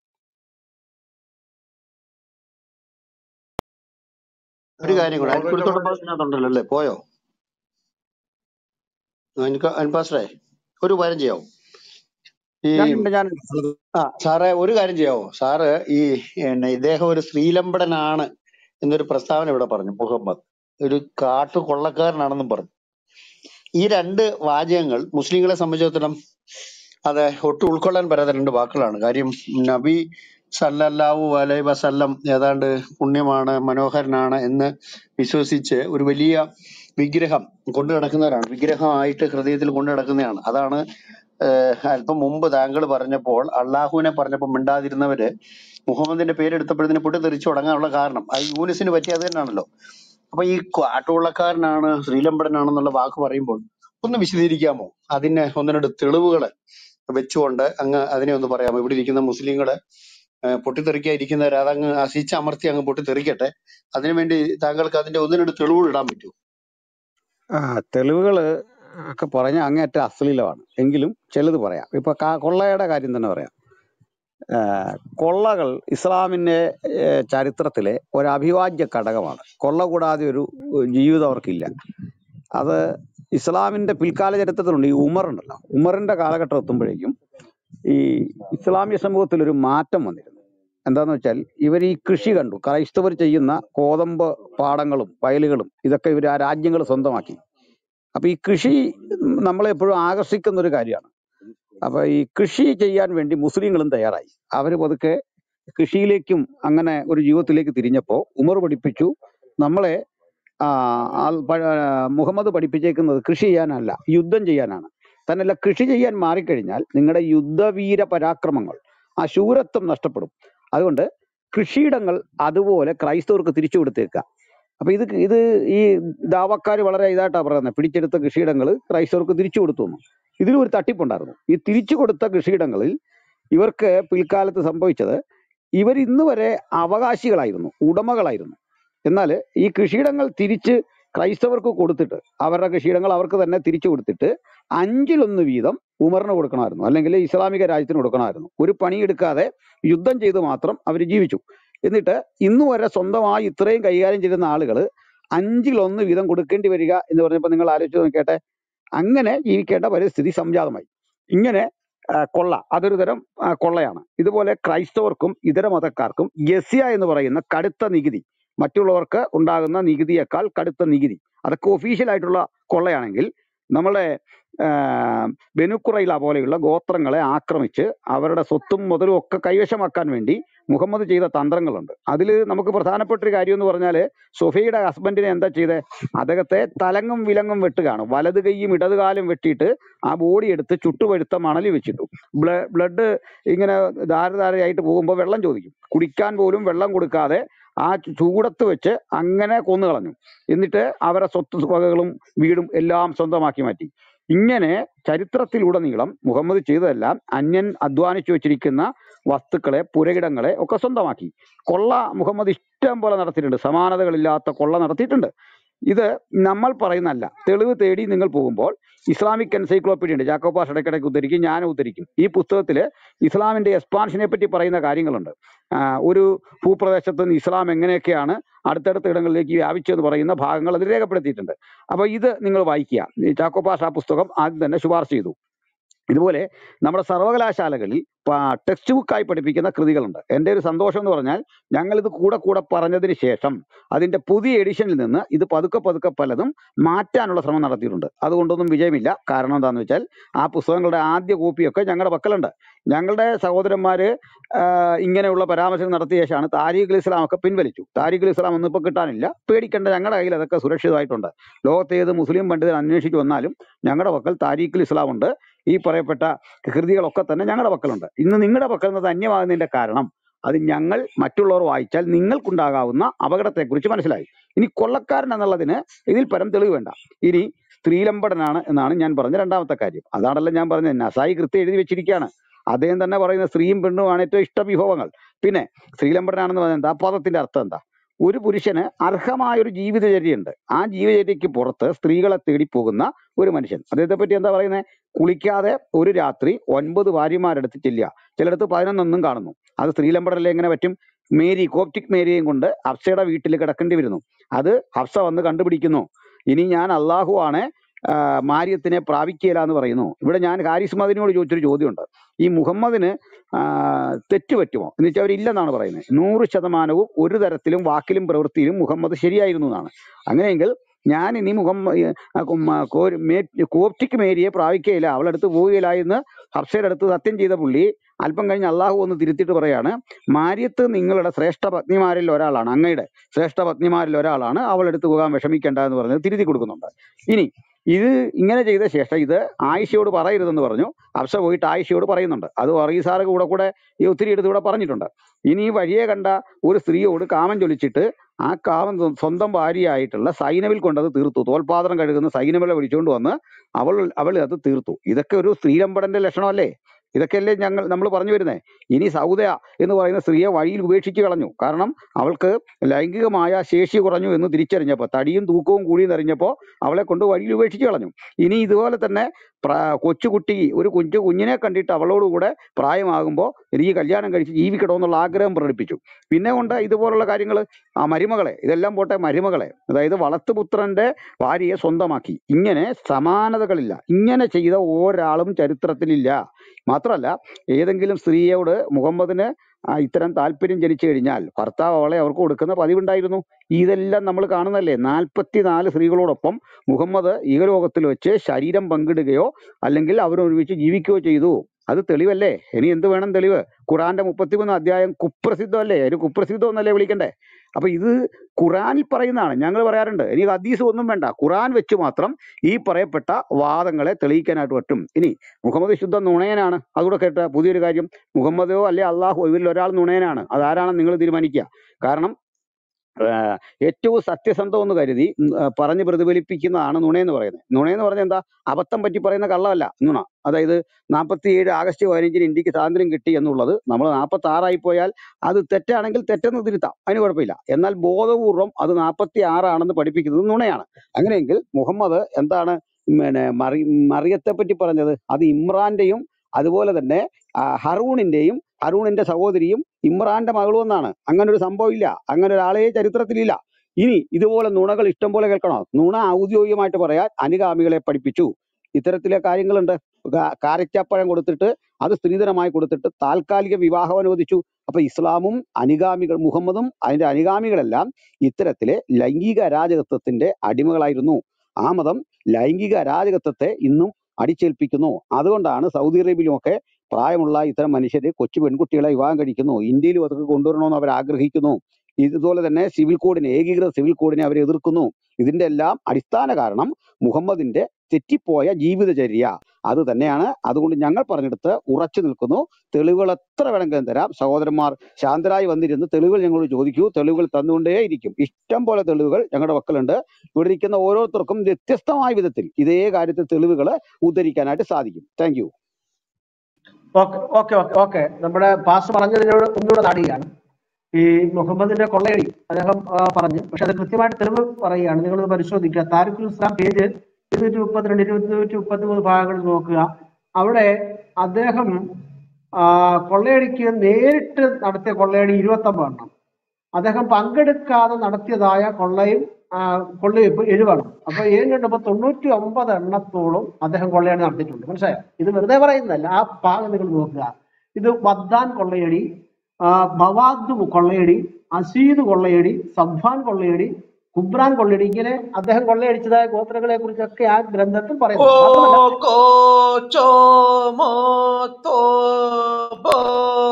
ഒരു കാര്യം കൂടെ മോഡറേറ്റർ അനിൽക്കുടത്തോടെ പാസ്റ്റിനകത്തുണ്ടല്ലോ അല്ലേ പോയോ അനിൽക്ക അൻപാസ്റ്റേ ഒരു കാര്യം ചെയ്യാവോ ഈ ഞാനുണ്ട് ഞാനുണ്ട് ആ സാറേ ഒരു കാര്യം ചെയ്യാവോ സാറ് ഈ എന്നെ ഇദ്ദേഹം ഒരു ശ്രീലമ്പടനാണ് എന്നൊരു പ്രസ്താവന ഇവിടെ പറഞ്ഞു മുഹമ്മദ് ഒരു കാട്ടു കൊള്ളക്കാരനാണെന്നും പറഞ്ഞു ഈ രണ്ട് വാചകങ്ങൾ മുസ്ലിങ്ങളെ സംബന്ധിച്ചിടത്തോളം അത് ഒട്ടും ഉൾക്കൊള്ളാൻ പറ്റാത്ത രണ്ട് വാക്കുകളാണ് കാര്യം നബി സല്ലല്ലാഹു അലൈഹി വസല്ലം ഏതാണ്ട് പുണ്യമാണ് മനോഹരനാണ് എന്ന് വിശ്വസിച്ച് ഒരു വലിയ വിഗ്രഹം കൊണ്ടു നടക്കുന്നവരാണ് വിഗ്രഹമായിട്ട് ഹൃദയത്തിൽ കൊണ്ടു നടക്കുന്നതാണ് അതാണ് ഏഹ് അല്പം മുമ്പ് താങ്കൾ പറഞ്ഞപ്പോൾ അള്ളാഹുവിനെ പറഞ്ഞപ്പോൾ മിണ്ടാതിരുന്നവര് മുഹമ്മദിന്റെ പേരെടുത്തപ്പോഴത്തേന് പൊട്ടി തെറിച്ചു തുടങ്ങാനുള്ള കാരണം അത് യൂനിസിന് പറ്റിയത് തന്നെയാണല്ലോ അപ്പൊ ഈ കാട്ടുകൊള്ളക്കാരനാണ് ശ്രീലമ്പടനാണെന്നുള്ള വാക്ക് പറയുമ്പോൾ ഒന്ന് വിശദീകരിക്കാമോ അതിന് ഒന്ന് രണ്ട് തെളിവുകൾ വെച്ചുകൊണ്ട് അങ്ങ് അതിനെ ഒന്ന് പറയാമോ ഇവിടെ ഇരിക്കുന്ന മുസ്ലിങ്ങള് ഏഹ് പൊട്ടിത്തെറിക്കാതിരിക്കുന്നവർ അതങ്ങ് അസിച്ച് അമർത്തി അങ്ങ് പൊട്ടിത്തെറിക്കട്ടെ അതിനുവേണ്ടി താങ്കൾക്ക് അതിന്റെ ഒന്ന് രണ്ട് തെളിവുകൾ ഇടാൻ പറ്റുമോ ആ തെളിവുകൾ ഒക്കെ പറഞ്ഞ അങ്ങേറ്റ അശ്ലീലമാണ് എങ്കിലും ചിലത് പറയാം ഇപ്പൊ കാ- കൊള്ളയുടെ കാര്യം തന്നെ പറയാം ആ, കൊള്ളകൾ ഇസ്ലാമിന്റെ ഏ, ചരിത്രത്തിലെ ഒരു അഭിവാജ്യ ഘടകമാണ് കൊള്ള കൂടാതെ ഒരു ജീവിതം അവർക്കില്ല അത് ഇസ്ലാമിന്റെ പിൽക്കാല ചരിത്രത്തിലുണ്ട് ഈ ഉമർ ഉണ്ടല്ലോ ഉമറിന്റെ കാലഘട്ടം എത്തുമ്പോഴേക്കും ഈ ഇസ്ലാമിക സമൂഹത്തിൽ ഒരു മാറ്റം വന്നിരുന്നു എന്താന്ന് വെച്ചാൽ ഇവർ ഈ കൃഷി കണ്ടു ക്രൈസ്തവർ ചെയ്യുന്ന കോതമ്പ് പാടങ്ങളും വയലുകളും ഇതൊക്കെ ഇവർ ആ രാജ്യങ്ങൾ സ്വന്തമാക്കി അപ്പൊ ഈ കൃഷി നമ്മളെ എപ്പോഴും ആകർഷിക്കുന്ന ഒരു കാര്യമാണ് അപ്പൊ ഈ കൃഷി ചെയ്യാൻ വേണ്ടി മുസ്ലിങ്ങളും തയ്യാറായി അവര് പതുക്കെ കൃഷിയിലേക്കും അങ്ങനെ ഒരു ജീവിതത്തിലേക്ക് തിരിഞ്ഞപ്പോ ഉമർ പഠിപ്പിച്ചു നമ്മളെ ആ, ആൾ പ- ആ, മുഹമ്മദ് പഠിപ്പിച്ചേക്കുന്നത് കൃഷി ചെയ്യാനല്ല യുദ്ധം ചെയ്യാനാണ് തന്നല്ല കൃഷി ചെയ്യാൻ മാറിക്കഴിഞ്ഞാൽ നിങ്ങളുടെ യുദ്ധവീര പരാക്രമങ്ങൾ ആ ശൂരത്വം നഷ്ടപ്പെടും അതുകൊണ്ട് കൃഷിയിടങ്ങൾ അതുപോലെ ക്രൈസ്തവർക്ക് തിരിച്ചു കൊടുത്തേക്കുക അപ്പൊ ഇത് ഇത് ഈ ദാവക്കാർ വളരെ ഇതായിട്ടാ പറയുന്നത് പിടിച്ചെടുത്ത കൃഷിയിടങ്ങൾ ക്രൈസ്തവർക്ക് തിരിച്ചു കൊടുത്തു എന്ന്. ഇതിലും ഒരു തട്ടിപ്പുണ്ടായിരുന്നു ഈ തിരിച്ചു കൊടുത്ത കൃഷിയിടങ്ങളിൽ ഇവർക്ക് പിൽക്കാലത്ത് സംഭവിച്ചത് ഇവർ ഇന്ന് വരെ അവകാശികളായിരുന്നു ഉടമകളായിരുന്നു എന്നാൽ ഈ കൃഷിയിടങ്ങൾ തിരിച്ച് ക്രൈസ്തവർക്ക് കൊടുത്തിട്ട് അവരുടെ കൃഷിയിടങ്ങൾ അവർക്ക് തന്നെ തിരിച്ചു കൊടുത്തിട്ട് അഞ്ചിലൊന്ന് വീതം ഉമറിന് കൊടുക്കണമായിരുന്നു അല്ലെങ്കിൽ ഇസ്ലാമിക രാജ്യത്തിന് കൊടുക്കണമായിരുന്നു ഒരു പണിയെടുക്കാതെ യുദ്ധം ചെയ്ത് മാത്രം അവർ ജീവിച്ചു എന്നിട്ട് ഇന്ന് വരെ സ്വന്തമായി ഇത്രയും കൈകാര്യം ചെയ്യുന്ന ആളുകൾ അഞ്ചിലൊന്ന് വീതം കൊടുക്കേണ്ടി വരിക എന്ന് പറഞ്ഞപ്പോൾ നിങ്ങൾ ആലോചിച്ച് നോക്കട്ടെ അങ്ങനെ ജീവിക്കേണ്ട പരിസ്ഥിതി സംജാതമായി ഇങ്ങനെ ആ, കൊള്ള അതൊരു തരം ആ, കൊള്ളയാണ് ഇതുപോലെ ക്രൈസ്തവർക്കും ഇതര മതക്കാർക്കും ഗസ്യ എന്ന് പറയുന്ന കടുത്ത നികുതി മറ്റുള്ളവർക്ക് ഉണ്ടാകുന്ന നികുതിയേക്കാൾ കടുത്ത നികുതി അതൊക്കെ ഒഫീഷ്യൽ ആയിട്ടുള്ള കൊള്ളയാണെങ്കിൽ നമ്മളെ ആ, ബെനുക്കുറയില പോലെയുള്ള ഗോത്രങ്ങളെ ആക്രമിച്ച് അവരുടെ സ്വത്തും മുതലും ഒക്കെ കൈവശമാക്കാൻ വേണ്ടി മുഹമ്മദ് ചെയ്ത തന്ത്രങ്ങളുണ്ട് അതിൽ നമുക്ക് പ്രധാനപ്പെട്ട ഒരു കാര്യം എന്ന് പറഞ്ഞാൽ സൊഫിയുടെ ഹസ്ബൻഡിനെ എന്താ ചെയ്തത് അദ്ദേഹത്തെ തലങ്ങും വിലങ്ങും വെട്ടുകയാണ് വലത് കൈയും ഇടത് കാലും വെട്ടിയിട്ട് ആ ബോഡി എടുത്ത് ചുട്ടുപഴുത്ത മണലിൽ വെച്ചിട്ടു ബ്ലഡ് ഇങ്ങനെ ധാരധാരയായിട്ട് പോകുമ്പോൾ വെള്ളം ചോദിക്കും കുടിക്കാൻ പോലും വെള്ളം കൊടുക്കാതെ ആ ചൂടത്ത് വെച്ച് അങ്ങനെ കൊന്നു കളഞ്ഞു എന്നിട്ട് അവരെ സ്വത്ത് വകകളും വീടും എല്ലാം സ്വന്തമാക്കി മാറ്റി ഇങ്ങനെ ചരിത്രത്തിലുടനീളം മുഹമ്മദ് ചെയ്തതെല്ലാം അന്യൻ അധ്വാനിച്ചു വെച്ചിരിക്കുന്ന വസ്തുക്കളെ പുരയിടങ്ങളെ ഒക്കെ സ്വന്തമാക്കി കൊള്ള മുഹമ്മദ് ഇഷ്ടം പോലെ നടത്തിയിട്ടുണ്ട് സമാനതകളില്ലാത്ത കൊള്ള നടത്തിയിട്ടുണ്ട് ഇത് നമ്മൾ പറയുന്നതല്ല തെളിവ് തേടി നിങ്ങൾ പോകുമ്പോൾ ഇസ്ലാമിക് എൻസൈക്ലോപ്പീഡിയ ഉണ്ട് ജാക്കോബാസ് ഇടയ്ക്കിടയ്ക്ക് ഉദ്ധരിക്കും ഞാൻ ഉദ്ധരിക്കും ഈ പുസ്തകത്തിൽ ഇസ്ലാമിന്റെ എക്സ്പാൻഷനെ പറ്റി പറയുന്ന കാര്യങ്ങളുണ്ട് ആ, ഒരു ഭൂപ്രദേശത്ത് നിന്ന് ഇസ്ലാം എങ്ങനെയൊക്കെയാണ് അടുത്തടുത്ത ഇടങ്ങളിലേക്ക് വ്യാപിച്ചെന്ന് പറയുന്ന ഭാഗങ്ങൾ അതിൽ രേഖപ്പെടുത്തിയിട്ടുണ്ട് അപ്പൊ ഇത് നിങ്ങൾ വായിക്കുക ഈ ചാക്കോപാസ് ആ പുസ്തകം ആദ്യം തന്നെ ശുപാർശ ചെയ്തു ഇതുപോലെ നമ്മുടെ സർവകലാശാലകളിൽ ടെക്സ്റ്റ് ബുക്കായി പഠിപ്പിക്കുന്ന കൃതികളുണ്ട് എൻ്റെ ഒരു സന്തോഷം എന്ന് പറഞ്ഞാൽ ഞങ്ങൾ ഇത് കൂടെ കൂടെ പറഞ്ഞതിന് ശേഷം അതിന്റെ പുതിയ എഡിഷനിൽ നിന്ന് ഇത് പതുക്കെ പതുക്കെ പലതും മാറ്റാനുള്ള ശ്രമം നടത്തിയിട്ടുണ്ട് അതുകൊണ്ടൊന്നും വിജയമില്ല കാരണം എന്താണെന്ന് വെച്ചാൽ ആ പുസ്തകങ്ങളുടെ ആദ്യ കോപ്പിയൊക്കെ ഞങ്ങളുടെ പക്കലുണ്ട് ഞങ്ങളുടെ സഹോദരന്മാര് ആഹ് ഇങ്ങനെയുള്ള പരാമർശം നടത്തിയ ശേഷമാണ് താരിഖുൽ ഇസ്ലാം ഒക്കെ പിൻവലിച്ചു താരിഖുൽ ഇസ്ലാം ഒന്നും ഇപ്പൊ കിട്ടാനില്ല പേടിക്കേണ്ട ഞങ്ങളുടെ കയ്യിൽ അതൊക്കെ സുരക്ഷിതമായിട്ടുണ്ട് ലോകത്തെ ഏത് മുസ്ലിം പണ്ഡിതൻ അന്വേഷിച്ചു വന്നാലും ഞങ്ങളുടെ പക്കൽ താരിഖുൽ ഇസ്ലാം ഉണ്ട് ഈ പറയപ്പെട്ട കൃതികളൊക്കെ തന്നെ ഞങ്ങളുടെ പക്കലുണ്ട് ഇന്ന് നിങ്ങളുടെ പക്കൽ നിന്ന് ഇത് അന്യമാകുന്നതിന്റെ കാരണം അത് ഞങ്ങൾ മറ്റുള്ളവർ വായിച്ചാൽ നിങ്ങൾക്കുണ്ടാകാവുന്ന അപകടത്തെക്കുറിച്ച് മനസ്സിലായി ഇനി കൊള്ളക്കാരൻ എന്നുള്ളതിന് ഇതിൽ പരം തെളിവ് വേണ്ട ഇനി സ്ത്രീലമ്പടനാണ് എന്നാണ് ഞാൻ പറഞ്ഞ രണ്ടാമത്തെ കാര്യം അതാണല്ലോ ഞാൻ പറഞ്ഞത് നസായി കൃത്യം എഴുതി വെച്ചിരിക്കുകയാണ് അദ്ദേഹം തന്നെ പറയുന്ന സ്ത്രീയും പെണ്ണുമാണ് ഏറ്റവും ഇഷ്ട വിഭവങ്ങൾ പിന്നെ സ്ത്രീലമ്പടനാണെന്ന് പറഞ്ഞാൽ എന്താ ആ പദത്തിന്റെ അർത്ഥം എന്താ ഒരു പുരുഷന് അർഹമായ ഒരു ജീവിതചര്യയുണ്ട് ആ ജീവിതചര്യയ്ക്ക് പുറത്ത് സ്ത്രീകളെ തേടി പോകുന്ന ഒരു മനുഷ്യൻ അദ്ദേഹത്തെ പറ്റി എന്താ പറയുന്നത് കുളിക്കാതെ ഒരു രാത്രി ഒൻപത് ഭാര്യമാരെടുത്ത് ചെല്ലുക ചിലടത്ത് പതിനൊന്നൊന്നും കാണുന്നു അത് സ്ത്രീലമ്പടല്ലേ എങ്ങനെ പറ്റും മേരി കോപ്റ്റിക് മേരിയെയും കൊണ്ട് ഹഫ്സയുടെ വീട്ടിൽ കിടക്കേണ്ടി വരുന്നു അത് ഹഫ്സ വന്ന് കണ്ടുപിടിക്കുന്നു ഇനി ഞാൻ അള്ളാഹു ആണ് ആഹ് മാര്യത്തിനെ പ്രാപിക്കുകയില്ല എന്ന് പറയുന്നു ഇവിടെ ഞാൻ ഹാരിസ് മദിനോട് ചോദിച്ചൊരു ചോദ്യമുണ്ട് ഈ മുഹമ്മദിന് ആഹ് തെറ്റ് പറ്റുമോ എന്ന് വെച്ചാൽ അവരില്ലെന്നാണ് പറയുന്നത് നൂറ് ശതമാനവും ഒരു തരത്തിലും വാക്കിലും പ്രവൃത്തിയിലും മുഹമ്മദ് ശരിയായിരുന്നു എന്നാണ് അങ്ങനെയെങ്കിൽ ഞാൻ ഇനി മുഹമ്മ കോപ്റ്റിക് മേരിയെ പ്രാപിക്കുകയില്ല അവളടുത്ത് പോവുകയില്ല എന്ന് ഹഫ്സയുടെ അടുത്ത് സത്യം ചെയ്ത പുള്ളി അല്പം കഴിഞ്ഞ് അള്ളാഹു ഒന്ന് തിരുത്തിയിട്ട് പറയാണ് മാര്യത്ത് നിങ്ങളുടെ ശ്രേഷ്ഠ പത്നിമാരിൽ ഒരാളാണ് അങ്ങയുടെ ശ്രേഷ്ഠ പത്നിമാരിൽ ഒരാളാണ് അവളെടുത്ത് പോകാൻ വിഷമിക്കേണ്ട എന്ന് പറഞ്ഞത് തിരുത്തി കൊടുക്കുന്നുണ്ട് ഇനി ഇത് ഇങ്ങനെ ചെയ്ത ശേഷം ഇത് ആയിഷയോട് പറയരുതെന്ന് പറഞ്ഞു അബ്സ പോയിട്ട് ആയിഷയോട് പറയുന്നുണ്ട് അത് വർഗീസാറ് കൂടെ കൂടെ ഈ ഒത്തിരി എടുത്ത് ഇവിടെ പറഞ്ഞിട്ടുണ്ട് ഇനി ഈ വഴിയെ കണ്ട ഒരു സ്ത്രീയോട് കാമം ചൊലിച്ചിട്ട് ആ കാമം സ്വ- സ്വന്തം ഭാര്യയായിട്ടുള്ള സൈനവിൽ കൊണ്ടത് തീർത്തു തോൽപാത്രം കഴുകുന്ന സൈനവിലെ വിളിച്ചുകൊണ്ട് വന്ന് അവൾ അവൾ അത് തീർത്തു ഇതൊക്കെ ഒരു സ്ത്രീലമ്പടന്റെ ലക്ഷണമല്ലേ ഇതൊക്കെയല്ലേ ഞങ്ങൾ നമ്മൾ പറഞ്ഞു വരുന്നേ ഇനി സൗദ എന്ന് പറയുന്ന സ്ത്രീയെ വഴിയിൽ ഉപേക്ഷിച്ച് കളഞ്ഞു കാരണം അവൾക്ക് ലൈംഗികമായ ശേഷി കുറഞ്ഞു എന്ന് തിരിച്ചറിഞ്ഞപ്പോൾ തടിയും തൂക്കവും കൂടി അറിഞ്ഞപ്പോൾ അവളെ കൊണ്ട് വഴിയിൽ ഉപേക്ഷിച്ച് കളഞ്ഞു ഇനി ഇതുപോലെ തന്നെ പ്രാ- കൊച്ചുകുട്ടി ഒരു കുഞ്ഞു കുഞ്ഞിനെ കണ്ടിട്ട് അവളോടുകൂടെ പ്രായമാകുമ്പോൾ എനിക്ക് കല്യാണം കഴിച്ച് ജീവിക്കണമെന്നുള്ള ആഗ്രഹം പ്രകടിപ്പിച്ചു പിന്നെ കൊണ്ട് ഇതുപോലുള്ള കാര്യങ്ങൾ ആ മരുമകളെ ഇതെല്ലാം പോട്ടെ മരുമകളെ അതായത് വളർത്തുപുത്രന്റെ ഭാര്യയെ സ്വന്തമാക്കി ഇങ്ങനെ സമാനതകളില്ല ഇങ്ങനെ ചെയ്ത ഒരാളും ചരിത്രത്തിലില്ല മാത്രമല്ല ഏതെങ്കിലും സ്ത്രീയോട് മുഹമ്മദിന് ആ ഇത്തരം താല്പര്യം ജനിച്ചു കഴിഞ്ഞാൽ ഭർത്താവ് അവളെ അവർക്ക് കൊടുക്കുന്ന പതിവുണ്ടായിരുന്നു ഇതെല്ലാം നമ്മൾ കാണുന്നല്ലേ നാൽപ്പത്തിനാല് സ്ത്രീകളോടൊപ്പം മുഹമ്മദ് ഈകലോകത്തിൽ വെച്ച് ശരീരം പങ്കിടുകയോ അല്ലെങ്കിൽ അവരൊരുമിച്ച് ജീവിക്കുകയോ ചെയ്തു അത് തെളിവല്ലേ ഇനി എന്ത് വേണം തെളിവ് ഖുറാന്റെ മുപ്പത്തിമൂന്ന് അധ്യായം കുപ്രസിദ്ധമല്ലേ ഒരു കുപ്രസിദ്ധം എന്നല്ലേ വിളിക്കണ്ടേ അപ്പൊ ഇത് ഖുറാനിൽ പറയുന്നതാണ് ഞങ്ങൾ പറയാറുണ്ട് ഇനി ഹദീസ് ഒന്നും വേണ്ട ഖുറാൻ വെച്ച് മാത്രം ഈ പറയപ്പെട്ട വാദങ്ങളെ തെളിയിക്കാനായിട്ട് പറ്റും ഇനി മുഹമ്മദ് ശുദ്ധ നുണയനാണ് അതുകൂടെ കേട്ട പുതിയൊരു കാര്യം മുഹമ്മദോ അല്ലെ അള്ളാഹു ഇവരിൽ ഒരാൾ നുണയനാണ് അതാരാണെന്ന് നിങ്ങൾ തീരുമാനിക്കുക കാരണം ആഹ് ഏറ്റവും സത്യസന്ധം എന്ന് കരുതി ഉം, ആഹ് പറഞ്ഞ് പ്രതിഫലിപ്പിക്കുന്നതാണ് നുണയെന്ന് പറയുന്നത് നുണയെന്ന് പറഞ്ഞാൽ എന്താ അബദ്ധം പറ്റി പറയുന്ന കള്ളമല്ല നുണ അതായത് നാൽപ്പത്തി ഏഴ് ആഗസ്റ്റ് പതിനഞ്ചിന് ഇന്ത്യക്ക് സ്വാതന്ത്ര്യം കിട്ടി എന്നുള്ളത് നമ്മൾ നാൽപ്പത്തി ആറായി പോയാൽ അത് തെറ്റാണെങ്കിൽ തെറ്റെന്ന് തിരുത്താം അതിന് കുഴപ്പമില്ല എന്നാൽ ബോധപൂർവം അത് നാൽപ്പത്തി ആറാണെന്ന് പഠിപ്പിക്കുന്നത് നുണയാണ് അങ്ങനെയെങ്കിൽ മുഹമ്മദ് എന്താണ് പിന്നെ മറി മറിയത്തെ പറ്റി പറഞ്ഞത് അത് ഇമ്രാന്റെയും അതുപോലെ തന്നെ ആ, ഹറൂണിന്റെയും ഹറൂണിന്റെ സഹോദരിയും ഇമ്രാന്റെ മകളും എന്നാണ് അങ്ങനെ ഒരു സംഭവം ഇല്ല അങ്ങനെ ഒരാളെ ചരിത്രത്തിലില്ല ഇനി ഇതുപോലെ നുണകൾ ഇഷ്ടം പോലെ കേൾക്കണോ നുണ ഔദ്യോഗികമായിട്ട് പറയാൻ അനുഗാമികളെ പഠിപ്പിച്ചു ഇത്തരത്തിലെ കാര്യങ്ങളുണ്ട് കാ- കാരക്കാപ്പഴം കൊടുത്തിട്ട് അത് സ്ത്രീധനമായി കൊടുത്തിട്ട് താൽക്കാലിക വിവാഹം അനുവദിച്ചു അപ്പൊ ഇസ്ലാമും അനുഗാമികൾ മുഹമ്മദും അതിന്റെ അനുഗാമികളെല്ലാം ഇത്തരത്തിലെ ലൈംഗിക അരാജകത്വത്തിന്റെ അടിമകളായിരുന്നു ആ മതം ലൈംഗിക അരാജകത്വത്തെ ഇന്നും അടിച്ചേൽപ്പിക്കുന്നു അതുകൊണ്ടാണ് സൗദി അറേബ്യയിലുമൊക്കെ പ്രായമുള്ള ഇത്തരം മനുഷ്യര് കൊച്ചു പെൺകുട്ടികളെ വിവാഹം കഴിക്കുന്നു ഇന്ത്യയിലും അതൊക്കെ കൊണ്ടുവരണമെന്ന് അവർ ആഗ്രഹിക്കുന്നു ഇതുപോലെ തന്നെ സിവിൽ കോഡിനെ ഏകീകൃത സിവിൽ കോഡിനെ അവർ എതിർക്കുന്നു ഇതിന്റെ എല്ലാം അടിസ്ഥാന കാരണം മുഹമ്മദിന്റെ തെറ്റിപ്പോയ ജീവിതചര്യ അത് തന്നെയാണ് അതുകൊണ്ട് ഞങ്ങൾ പറഞ്ഞെടുത്ത് ഉറച്ചു നിൽക്കുന്നു തെളിവുകൾ എത്ര വേണമെങ്കിലും തരാം സഹോദരന്മാർ ശാന്തരായി വന്നിരുന്ന് തെളിവുകൾ ഞങ്ങളോട് ചോദിക്കൂ തെളിവുകൾ തന്നുകൊണ്ടേയിരിക്കും ഇഷ്ടം പോലെ തെളിവുകൾ ഞങ്ങളുടെ പക്കലുണ്ട് ഇവിടെ ഇരിക്കുന്ന ഓരോരുത്തർക്കും വ്യത്യസ്തമായ വിധത്തിൽ ഇതേ കാര്യത്തിൽ തെളിവുകൾ ഉദ്ധരിക്കാനായിട്ട് സാധിക്കും thank you okay okay okay okay നമ്മുടെ പാസ് പറഞ്ഞതിനോട് ഒന്നുകൂടെ നാടുകയാണ് ഈ മുഹമ്മദിന്റെ കൊള്ളയടി അദ്ദേഹം ആ, പറഞ്ഞു പക്ഷെ അത് കൃത്യമായിട്ട് തെളിവ് പറയുകയാണ് നിങ്ങൾ പരിശോധിക്കുക താരിഖുൽ ഇസ്ലാം പേജ് ഇരുന്നൂറ്റി മുപ്പത്തിരണ്ട് ഇരുന്നൂറ്റി മുപ്പത്തി മൂന്ന് ഭാഗങ്ങൾ നോക്കുക അവിടെ അദ്ദേഹം ആ, കൊള്ളയടിക്ക് നേരിട്ട് നടത്തിയ കൊള്ളയടി ഇരുപത്തൊമ്പത് എണ്ണം അദ്ദേഹം പങ്കെടുക്കാതെ നടത്തിയതായ കൊള്ളയും ആ, കൊള്ളയും എഴുവണം അപ്പൊ ഏഴ് കണ്ടപ്പോ തൊണ്ണൂറ്റി ഒമ്പത് എണ്ണത്തോളം അദ്ദേഹം കൊള്ളയടി നടത്തിയിട്ടുണ്ട് മനസ്സിലായോ ഇത് വെറുതെ പറയുന്നതല്ല ആ ഭാഗം നിങ്ങൾ നോക്കുക ഇത് വദ്ദാൻ കൊള്ളയടി ആ, ബവാദ് കൊള്ളയടി അസീദ് കൊള്ളയടി സബ്ബാൻ കൊള്ളയടി കുബ്രാൻ കൊള്ളയടി ഇങ്ങനെ അദ്ദേഹം കൊള്ളയടിച്ചതായ ഗോത്രങ്ങളെ കുറിച്ചൊക്കെ ആ ഗ്രന്ഥത്തിൽ പറയുന്നുണ്ട് മാത്രമല്ല Poco chomo tobo.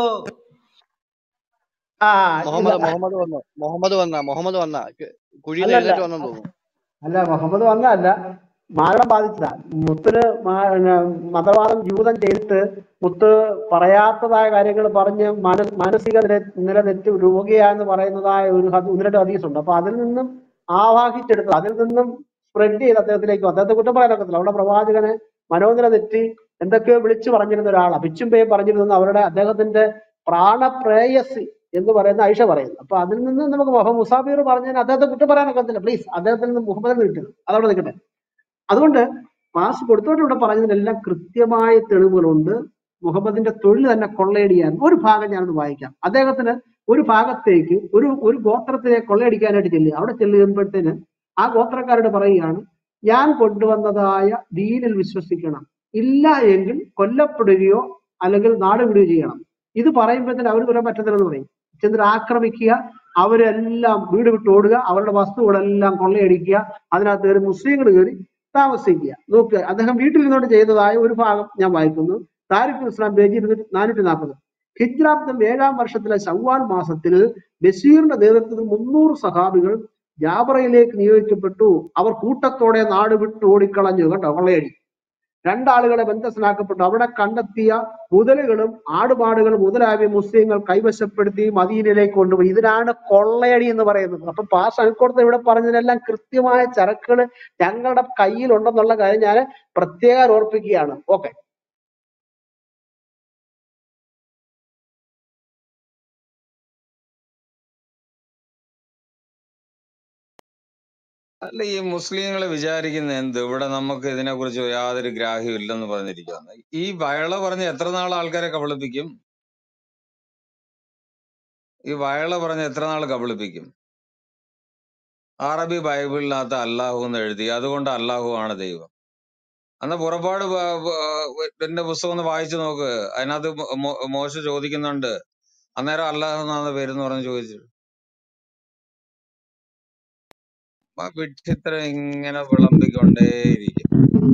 ആ ഇത് മുഹമ്മദ് മുഹമ്മദ് വന്ന മുഹമ്മദ് വന്ന മുഹമ്മദ് വന്ന കുഴിയിൽ നിന്ന് അല്ലല്ല എഴുന്നേറ്റ് വന്നെന്ന് തോന്നുന്നു അല്ല മുഹമ്മദ് വന്നതല്ല മാരണം ബാധിച്ചതാ മുത്തിന് മാ- പിന്നെ മതവാദം ജൂതം ചെയ്തിട്ട് മുത്ത് പറയാത്തതായ കാര്യങ്ങൾ പറഞ്ഞ് മാന മാനസിക നില നില തെറ്റ് രോഗിയാന്ന് പറയുന്നതായ ഒരു ഹദ് ഒന്ന് രണ്ട് ഹദീസുണ്ട് അപ്പൊ അതിൽ നിന്നും ആവാഹിച്ചെടുത്ത് അതിൽ നിന്നും സ്പ്രെഡ് ചെയ്ത് അദ്ദേഹത്തിലേക്ക് വന്നു. അദ്ദേഹത്തെ കുറ്റം പറയാനൊക്കത്തില്ല അവിടെ പ്രവാചകനെ മനോനില തെറ്റി എന്തൊക്കെയോ വിളിച്ചു പറഞ്ഞിരുന്ന ഒരാളാണ് പിച്ചും പേയും പറഞ്ഞിരുന്ന അവരുടെ അദ്ദേഹത്തിന്റെ പ്രാണപ്രേയസി എന്ന് പറയുന്ന ഐഷ പറയുന്നു അപ്പൊ അതിൽ നിന്ന് നമുക്ക് മുഹമ്മദ് മുസാഫിർ പറഞ്ഞതിന് അദ്ദേഹത്തെ കുറ്റം പറയാനൊക്കത്തില്ല പ്ലീസ് അദ്ദേഹത്തിൽ നിന്ന് മുഹമ്മദിന് കിട്ടുന്നത് അതവിടെ നിൽക്കട്ടെ അതുകൊണ്ട് പാസ് കൊടുത്തോട്ട് ഇവിടെ പറഞ്ഞതിനെല്ലാം കൃത്യമായ തെളിവുകളുണ്ട് മുഹമ്മദിന്റെ തൊഴിൽ തന്നെ കൊള്ളയടിയാൻ ഒരു ഭാഗം ഞാനൊന്ന് വായിക്കാം അദ്ദേഹത്തിന് ഒരു ഭാഗത്തേക്ക് ഒരു ഒരു ഗോത്രത്തിനെ കൊള്ളയടിക്കാനായിട്ട് ചെല്ലുക അവിടെ ചെല്ലുമ്പോഴത്തേന് ആ ഗോത്രക്കാരോട് പറയുകയാണ് ഞാൻ കൊണ്ടുവന്നതായ ദീനിൽ വിശ്വസിക്കണം ഇല്ല എങ്കിൽ കൊല്ലപ്പെടുകയോ അല്ലെങ്കിൽ നാട് വിടുകയോ ചെയ്യണം ഇത് പറയുമ്പോഴത്തേന് അവർ പറയാൻ പറ്റത്തില്ലെന്ന് പറയും ചെന്നിട്ട് ആക്രമിക്കുക അവരെല്ലാം വീട് വിട്ട് ഓടുക അവരുടെ വസ്തുക്കളെല്ലാം കൊള്ളയടിക്കുക അതിനകത്ത് കയറി മുസ്ലിങ്ങൾ കയറി താമസിക്കുക നോക്കുക അദ്ദേഹം വീട്ടിൽ നിന്നുകൊണ്ട് ചെയ്തതായ ഒരു ഭാഗം ഞാൻ വായിക്കുന്നു താരിഖുൽ ഇസ്ലാം പേജ് ഇരുന്നൂറ്റി നാനൂറ്റി നാൽപ്പത് ഹിജ്രാബ്ദം ഏഴാം വർഷത്തിലെ ശവ്വാൽ മാസത്തിൽ ബഷീറിന്റെ നേതൃത്വത്തിൽ മുന്നൂറ് സഹാബികൾ ജാബറയിലേക്ക് നിയോഗിക്കപ്പെട്ടു അവർ കൂട്ടത്തോടെ നാട് വിട്ട് ഓടിക്കളഞ്ഞു കണ്ടോ കൊള്ളയടി രണ്ടാളുകളെ ബന്ധസ്ഥനാക്കപ്പെട്ടു അവിടെ കണ്ടെത്തിയ മുതലുകളും ആടുപാടുകളും മുതലായ മുസ്ലിങ്ങൾ കൈവശപ്പെടുത്തി മദീനയിലേക്ക് കൊണ്ടുപോയി ഇതിനാണ് കൊള്ളയടി എന്ന് പറയുന്നത് അപ്പൊ പാസ് അൽക്കോടത്ത് ഇവിടെ പറഞ്ഞതിനെല്ലാം കൃത്യമായ ചരക്കുകൾ ഞങ്ങളുടെ കയ്യിലുണ്ടെന്നുള്ള കാര്യം ഞാൻ പ്രത്യേകം ഓർപ്പിക്കുകയാണ് ഓക്കെ അല്ല ഈ മുസ്ലിങ്ങൾ വിചാരിക്കുന്ന എന്ത് ഇവിടെ നമുക്ക് ഇതിനെക്കുറിച്ച് യാതൊരു ഗ്രാഹ്യവും ഇല്ലെന്ന് പറഞ്ഞിരിക്കുകയാണ് ഈ വയള പറഞ്ഞ് എത്ര നാൾ ആൾക്കാരെ കബളിപ്പിക്കും ഈ വയള പറഞ്ഞ് എത്ര നാൾ കബളിപ്പിക്കും അറബി ബൈബിളിനകത്ത് അല്ലാഹു എന്ന് എഴുതി അതുകൊണ്ട് അല്ലാഹു ആണ് ദൈവം അന്ന് പുറപ്പാട് പ- പ- എന്റെ പുസ്തകം ഒന്ന് വായിച്ചു നോക്ക് അതിനകത്ത് മോ- മോ- മോശ ചോദിക്കുന്നുണ്ട് അന്നേരം അല്ലാഹു എന്നാണ് പേരെന്ന് പറഞ്ഞ് ചോദിച്ചു ആ വിഡ്ഢിത്തരം ഇങ്ങനെ വിളമ്പിക്കൊണ്ടേയിരിക്കും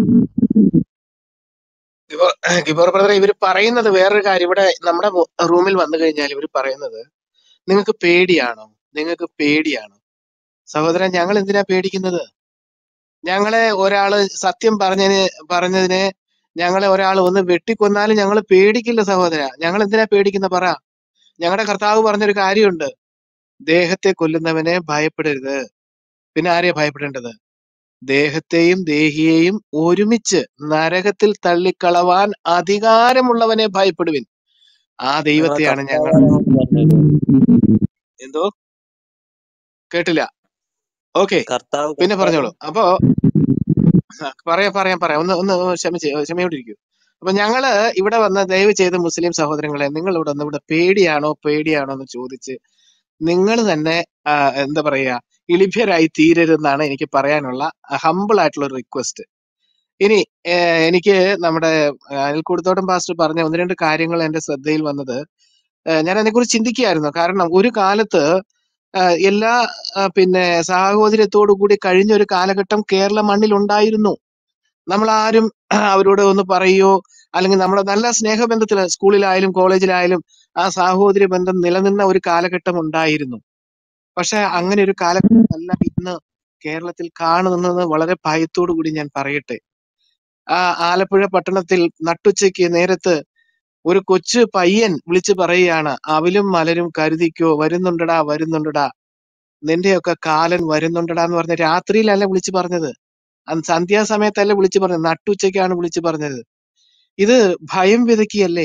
ഗിബോ- ഗിബോർ ബ്രദറെ ഇവര് പറയുന്നത് വേറൊരു കാര്യം ഇവിടെ നമ്മുടെ റൂമിൽ വന്നു കഴിഞ്ഞാൽ ഇവര് പറയുന്നത് നിങ്ങൾക്ക് പേടിയാണോ നിങ്ങൾക്ക് പേടിയാണോ സഹോദരൻ ഞങ്ങൾ എന്തിനാ പേടിക്കുന്നത് ഞങ്ങളെ ഒരാള് സത്യം പറഞ്ഞതിന് പറഞ്ഞതിന് ഞങ്ങളെ ഒരാൾ ഒന്ന് വെട്ടിക്കൊന്നാലും ഞങ്ങൾ പേടിക്കില്ല സഹോദര ഞങ്ങൾ എന്തിനാ പേടിക്കുന്ന പറ ഞങ്ങളുടെ കർത്താവ് പറഞ്ഞൊരു കാര്യമുണ്ട് ദേഹത്തെ കൊല്ലുന്നവനെ ഭയപ്പെടരുത് പിന്നെ ആരെയാ ഭയപ്പെടേണ്ടത് ദേഹത്തെയും ദേഹിയെയും ഒരുമിച്ച് നരകത്തിൽ തള്ളിക്കളവാൻ അധികാരമുള്ളവനെ ഭയപ്പെടുവിൻ ആ നിങ്ങളെ ദൈവത്തെയാണ് കർത്താവ് ഞങ്ങൾ ആരാണെന്ന് പറഞ്ഞുതരുമോ എന്തോ കേട്ടില്ല ഓക്കെ കർത്താവ് പിന്നെ കർത്താവ് പറഞ്ഞോളൂ അപ്പോ ആ, പറയാം പറയാം പറയാം ഒന്ന് ഒന്ന് ക്ഷമിച്ച് ക്ഷമയോടിരിക്കൂ അപ്പൊ ഞങ്ങള് ഇവിടെ വന്ന് ദയവ് ചെയ്ത് മുസ്ലിം സഹോദരങ്ങളെ നിങ്ങൾ ഇവിടെ വന്ന് ഇവിടെ പേടിയാണോ പേടിയാണോ എന്ന് ചോദിച്ച് നിങ്ങൾ തന്നെ ആ, എന്താ പറയാ ഇളിഭ്യരായി തീരരുതെന്നാണ് എനിക്ക് പറയാനുള്ള ഹമ്പിൾ ആയിട്ടുള്ള ഒരു റിക്വസ്റ്റ് ഇനി ഏഹ്, എനിക്ക് നമ്മുടെ അനിൽക്കൂടത്തോട്ടം പാസ്റ്റർ പറഞ്ഞ ഒന്ന് രണ്ട് കാര്യങ്ങൾ എന്റെ ശ്രദ്ധയിൽ വന്നത് ഏഹ്, ഞാൻ അതിനെക്കുറിച്ച് ചിന്തിക്കുകയായിരുന്നു കാരണം ഒരു കാലത്ത് ആഹ്, എല്ലാ ആഹ്, പിന്നെ സാഹോദര്യത്തോടു കൂടി കഴിഞ്ഞ ഒരു കാലഘട്ടം കേരള മണ്ണിൽ ഉണ്ടായിരുന്നു നമ്മൾ ആരും അവരോട് ഒന്ന് പറയുകയോ അല്ലെങ്കിൽ നമ്മുടെ നല്ല സ്നേഹബന്ധത്തിൽ സ്കൂളിലായാലും കോളേജിലായാലും ആ സാഹോദര്യ ബന്ധം നിലനിന്ന ഒരു കാലഘട്ടം ഉണ്ടായിരുന്നു പക്ഷെ അങ്ങനെ ഒരു കാലഘട്ടമല്ല ഇന്ന് കേരളത്തിൽ കാണുന്നത് വളരെ ഭയത്തോടു കൂടി ഞാൻ പറയട്ടെ ആ ആലപ്പുഴ പട്ടണത്തിൽ നട്ടുച്ചയ്ക്ക് നേരത്ത് ഒരു കൊച്ചു പയ്യൻ വിളിച്ചു പറയുകയാണ് അവലും മലരും കരുതിക്കോ വരുന്നുണ്ടടാ വരുന്നുണ്ടടാ നിന്റെയൊക്കെ കാലൻ വരുന്നുണ്ടടാ എന്ന് പറഞ്ഞ രാത്രിയിലല്ല വിളിച്ചു പറഞ്ഞത് അന്ന് സന്ധ്യാസമയത്തല്ല വിളിച്ചു പറഞ്ഞത് നട്ടുച്ചയ്ക്കാണ് വിളിച്ചു പറഞ്ഞത് ഇത് ഭയം വിതയ്ക്കുകയല്ലേ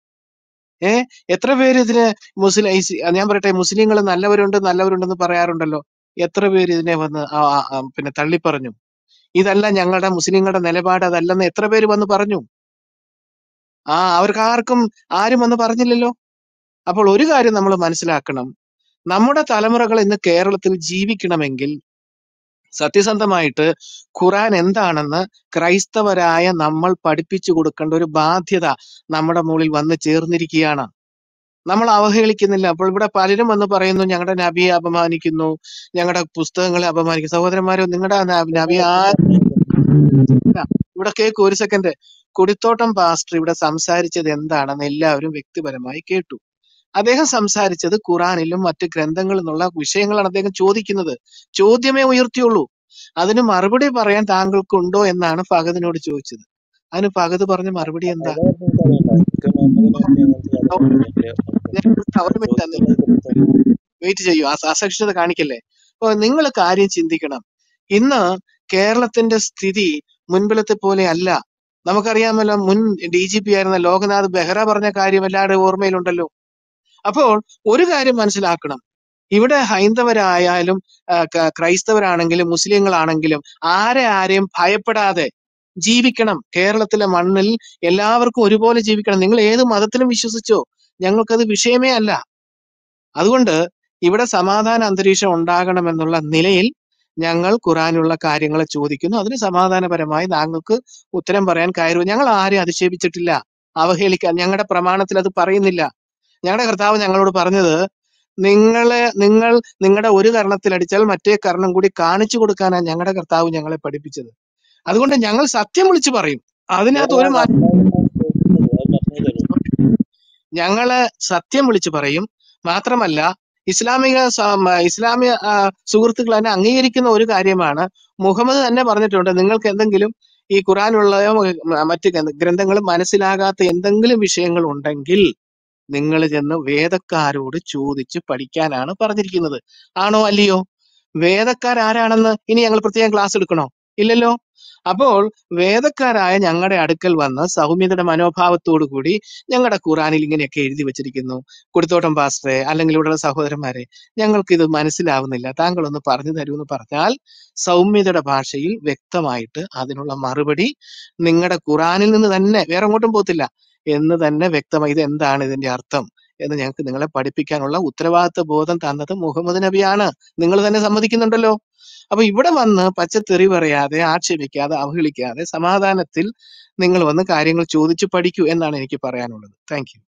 ഏ എത്ര പേര് ഇതിന് മുസ്ലിം ഈ സി- ഞാൻ പറയട്ടെ മുസ്ലിങ്ങൾ നല്ലവരുണ്ട് നല്ലവരുണ്ടെന്ന് പറയാറുണ്ടല്ലോ എത്ര പേര് ഇതിനെ വന്ന് ആ, ആ, ആ, പിന്നെ തള്ളിപ്പറഞ്ഞു ഇതല്ല ഞങ്ങളുടെ മുസ്ലിങ്ങളുടെ നിലപാട് അതല്ലെന്ന് എത്ര പേര് വന്ന് പറഞ്ഞു ആ അവർക്ക് ആർക്കും ആരും വന്ന് പറഞ്ഞില്ലല്ലോ അപ്പോൾ ഒരു കാര്യം നമ്മൾ മനസ്സിലാക്കണം നമ്മുടെ തലമുറകൾ ഇന്ന് കേരളത്തിൽ ജീവിക്കണമെങ്കിൽ സത്യസന്ധമായിട്ട് ഖുറാൻ എന്താണെന്ന് ക്രൈസ്തവരായ നമ്മൾ പഠിപ്പിച്ചു കൊടുക്കേണ്ട ഒരു ബാധ്യത നമ്മുടെ മുകളിൽ വന്ന് ചേർന്നിരിക്കുകയാണ് നമ്മൾ അവഹേളിക്കുന്നില്ല അപ്പോൾ ഇവിടെ പലരും വന്ന് പറയുന്നു ഞങ്ങളുടെ നബിയെ അപമാനിക്കുന്നു ഞങ്ങളുടെ പുസ്തകങ്ങളെ അപമാനിക്കുന്നു സഹോദരന്മാരോ നിങ്ങളുടെ നബി ആ ഇവിടെ കേൾക്കൂ ഒരു സെക്കൻഡ് കൊടിത്തോട്ടം പാസ്റ്റർ ഇവിടെ സംസാരിച്ചത് എന്താണെന്ന് എല്ലാവരും വ്യക്തിപരമായി കേട്ടു അദ്ദേഹം സംസാരിച്ചത് ഖുറാനിലും മറ്റ് ഗ്രന്ഥങ്ങളിൽ നിന്നുള്ള വിഷയങ്ങളാണ് അദ്ദേഹം ചോദിക്കുന്നത് ചോദ്യമേ ഉയർത്തിയുള്ളൂ അതിന് മറുപടി പറയാൻ താങ്കൾക്കുണ്ടോ എന്നാണ് ഫഹദിനോട് ചോദിച്ചത് അതിന് ഫഹദ് പറഞ്ഞ മറുപടി എന്താ അതായത് എനിക്കറിയണ്ട എനിക്ക് നോർമലി പറ്റി അങ്ങനത്തെ ഞാൻ കാര്യങ്ങളൊക്കെ ഒരു അറിയാം മിനിറ്റ് ചോദ്യങ്ങൾക്ക് ഉത്തരം വെയിറ്റ് ചെയ്യൂ അസ- അസഹിഷ്ണുത കാണിക്കല്ലേ അപ്പൊ നിങ്ങൾ കാര്യം ചിന്തിക്കണം ഇന്ന് കേരളത്തിന്റെ സ്ഥിതി മുൻപിലത്തെ പോലെ അല്ല നമുക്കറിയാമല്ലോ മുൻ ഡി ജി പി ആയിരുന്ന ലോകനാഥ് ബെഹ്റ പറഞ്ഞ കാര്യം എല്ലാവരുടെയും ഓർമ്മയിലുണ്ടല്ലോ അപ്പോൾ ഒരു കാര്യം മനസ്സിലാക്കണം ഇവിടെ ഹൈന്ദവരായാലും ആ, ക- ക്രൈസ്തവരാണെങ്കിലും മുസ്ലിങ്ങളാണെങ്കിലും ആരെ ആരെയും ഭയപ്പെടാതെ ജീവിക്കണം കേരളത്തിലെ മണ്ണിൽ എല്ലാവർക്കും ഒരുപോലെ ജീവിക്കണം നിങ്ങൾ ഏത് മതത്തിലും വിശ്വസിച്ചോ ഞങ്ങൾക്കത് വിഷയമേ അല്ല അതുകൊണ്ട് ഇവിടെ സമാധാന അന്തരീക്ഷം ഉണ്ടാകണമെന്നുള്ള നിലയിൽ ഞങ്ങൾ ഖുറാനുള്ള കാര്യങ്ങൾ ചോദിക്കുന്നു അതിന് സമാധാനപരമായി താങ്കൾക്ക് ഉത്തരം പറയാൻ കയറുക ഞങ്ങൾ ആരെയും അധിക്ഷേപിച്ചിട്ടില്ല അവഹേളിക്കാൻ ഞങ്ങളുടെ പ്രമാണത്തിൽ അത് പറയുന്നില്ല ഞങ്ങളുടെ കർത്താവ് ഞങ്ങളോട് പറഞ്ഞത് നിങ്ങളെ നിങ്ങൾ നിങ്ങളുടെ ഒരു കർണത്തിൽ അടിച്ചാൽ മറ്റേ കർണം കൂടി കാണിച്ചു കൊടുക്കാനാണ് ഞങ്ങളുടെ കർത്താവ് ഞങ്ങളെ പഠിപ്പിച്ചത് അതുകൊണ്ട് ഞങ്ങൾ സത്യം വിളിച്ചു പറയും അതിനകത്ത് ഒരു ഏതാണ് മാറ്റം അള്ളാഹു ചോദിച്ചത് അത് പറഞ്ഞു തരുമോ ഞങ്ങള് സത്യം വിളിച്ചു പറയും മാത്രമല്ല ഇസ്ലാമിക സ- മ- ഇസ്ലാമിക ആ, സുഹൃത്തുക്കൾ തന്നെ അംഗീകരിക്കുന്ന ഒരു കാര്യമാണ് മുഹമ്മദ് തന്നെ പറഞ്ഞിട്ടുണ്ട് നിങ്ങൾക്ക് എന്തെങ്കിലും ഈ ഖുറാനുള്ളയോ മ- മറ്റ് ഗ്രന്ഥ- ഗ്രന്ഥങ്ങളും മനസ്സിലാകാത്ത എന്തെങ്കിലും വിഷയങ്ങൾ ഉണ്ടെങ്കിൽ നിങ്ങൾ ചെന്ന് വേദക്കാരോട് ചോദിച്ച് പഠിക്കാനാണ് പറഞ്ഞിരിക്കുന്നത് ആണോ അല്ലയോ വേദക്കാരാരാണെന്ന് ഇനി ഞങ്ങൾ പ്രത്യേകം ക്ലാസ് എടുക്കണോ ഇല്ലല്ലോ അപ്പോൾ വേദക്കാരായ ഞങ്ങളുടെ അടുക്കൽ വന്ന് സൗമ്യതയുടെ മനോഭാവത്തോടു കൂടി ഞങ്ങളുടെ ഖുറാനിൽ ഇങ്ങനെയൊക്കെ എഴുതി വെച്ചിരിക്കുന്നു കൊടുത്തോട്ടം പാസ്റ്ററെ അല്ലെങ്കിൽ ഇവിടെയുള്ള സഹോദരന്മാരെ ഞങ്ങൾക്ക് ഇത് മനസ്സിലാവുന്നില്ല താങ്കൾ ഒന്ന് പറഞ്ഞു തരൂ എന്ന് പറഞ്ഞാൽ സൗമ്യതയുടെ ഭാഷയിൽ വ്യക്തമായിട്ട് അതിനുള്ള മറുപടി നിങ്ങളുടെ ഖുറാനിൽ നിന്ന് തന്നെ വേറെ എങ്ങോട്ടും പോകത്തില്ല എന്ന് തന്നെ വ്യക്തമായി ഇത് എന്താണ് ഇതിന്റെ അർത്ഥം എന്ന് ഞങ്ങൾക്ക് നിങ്ങളെ പഠിപ്പിക്കാനുള്ള ഉത്തരവാദിത്വ ബോധം തന്നത് മുഹമ്മദ് നബിയാണ് നിങ്ങൾ തന്നെ സമ്മതിക്കുന്നുണ്ടല്ലോ അപ്പൊ ഇവിടെ വന്ന് പച്ചത്തെറി പറയാതെ ആക്ഷേപിക്കാതെ അവഹേളിക്കാതെ സമാധാനത്തിൽ നിങ്ങൾ വന്ന് കാര്യങ്ങൾ ചോദിച്ചു പഠിക്കൂ എന്നാണ് എനിക്ക് പറയാനുള്ളത് താങ്ക് യു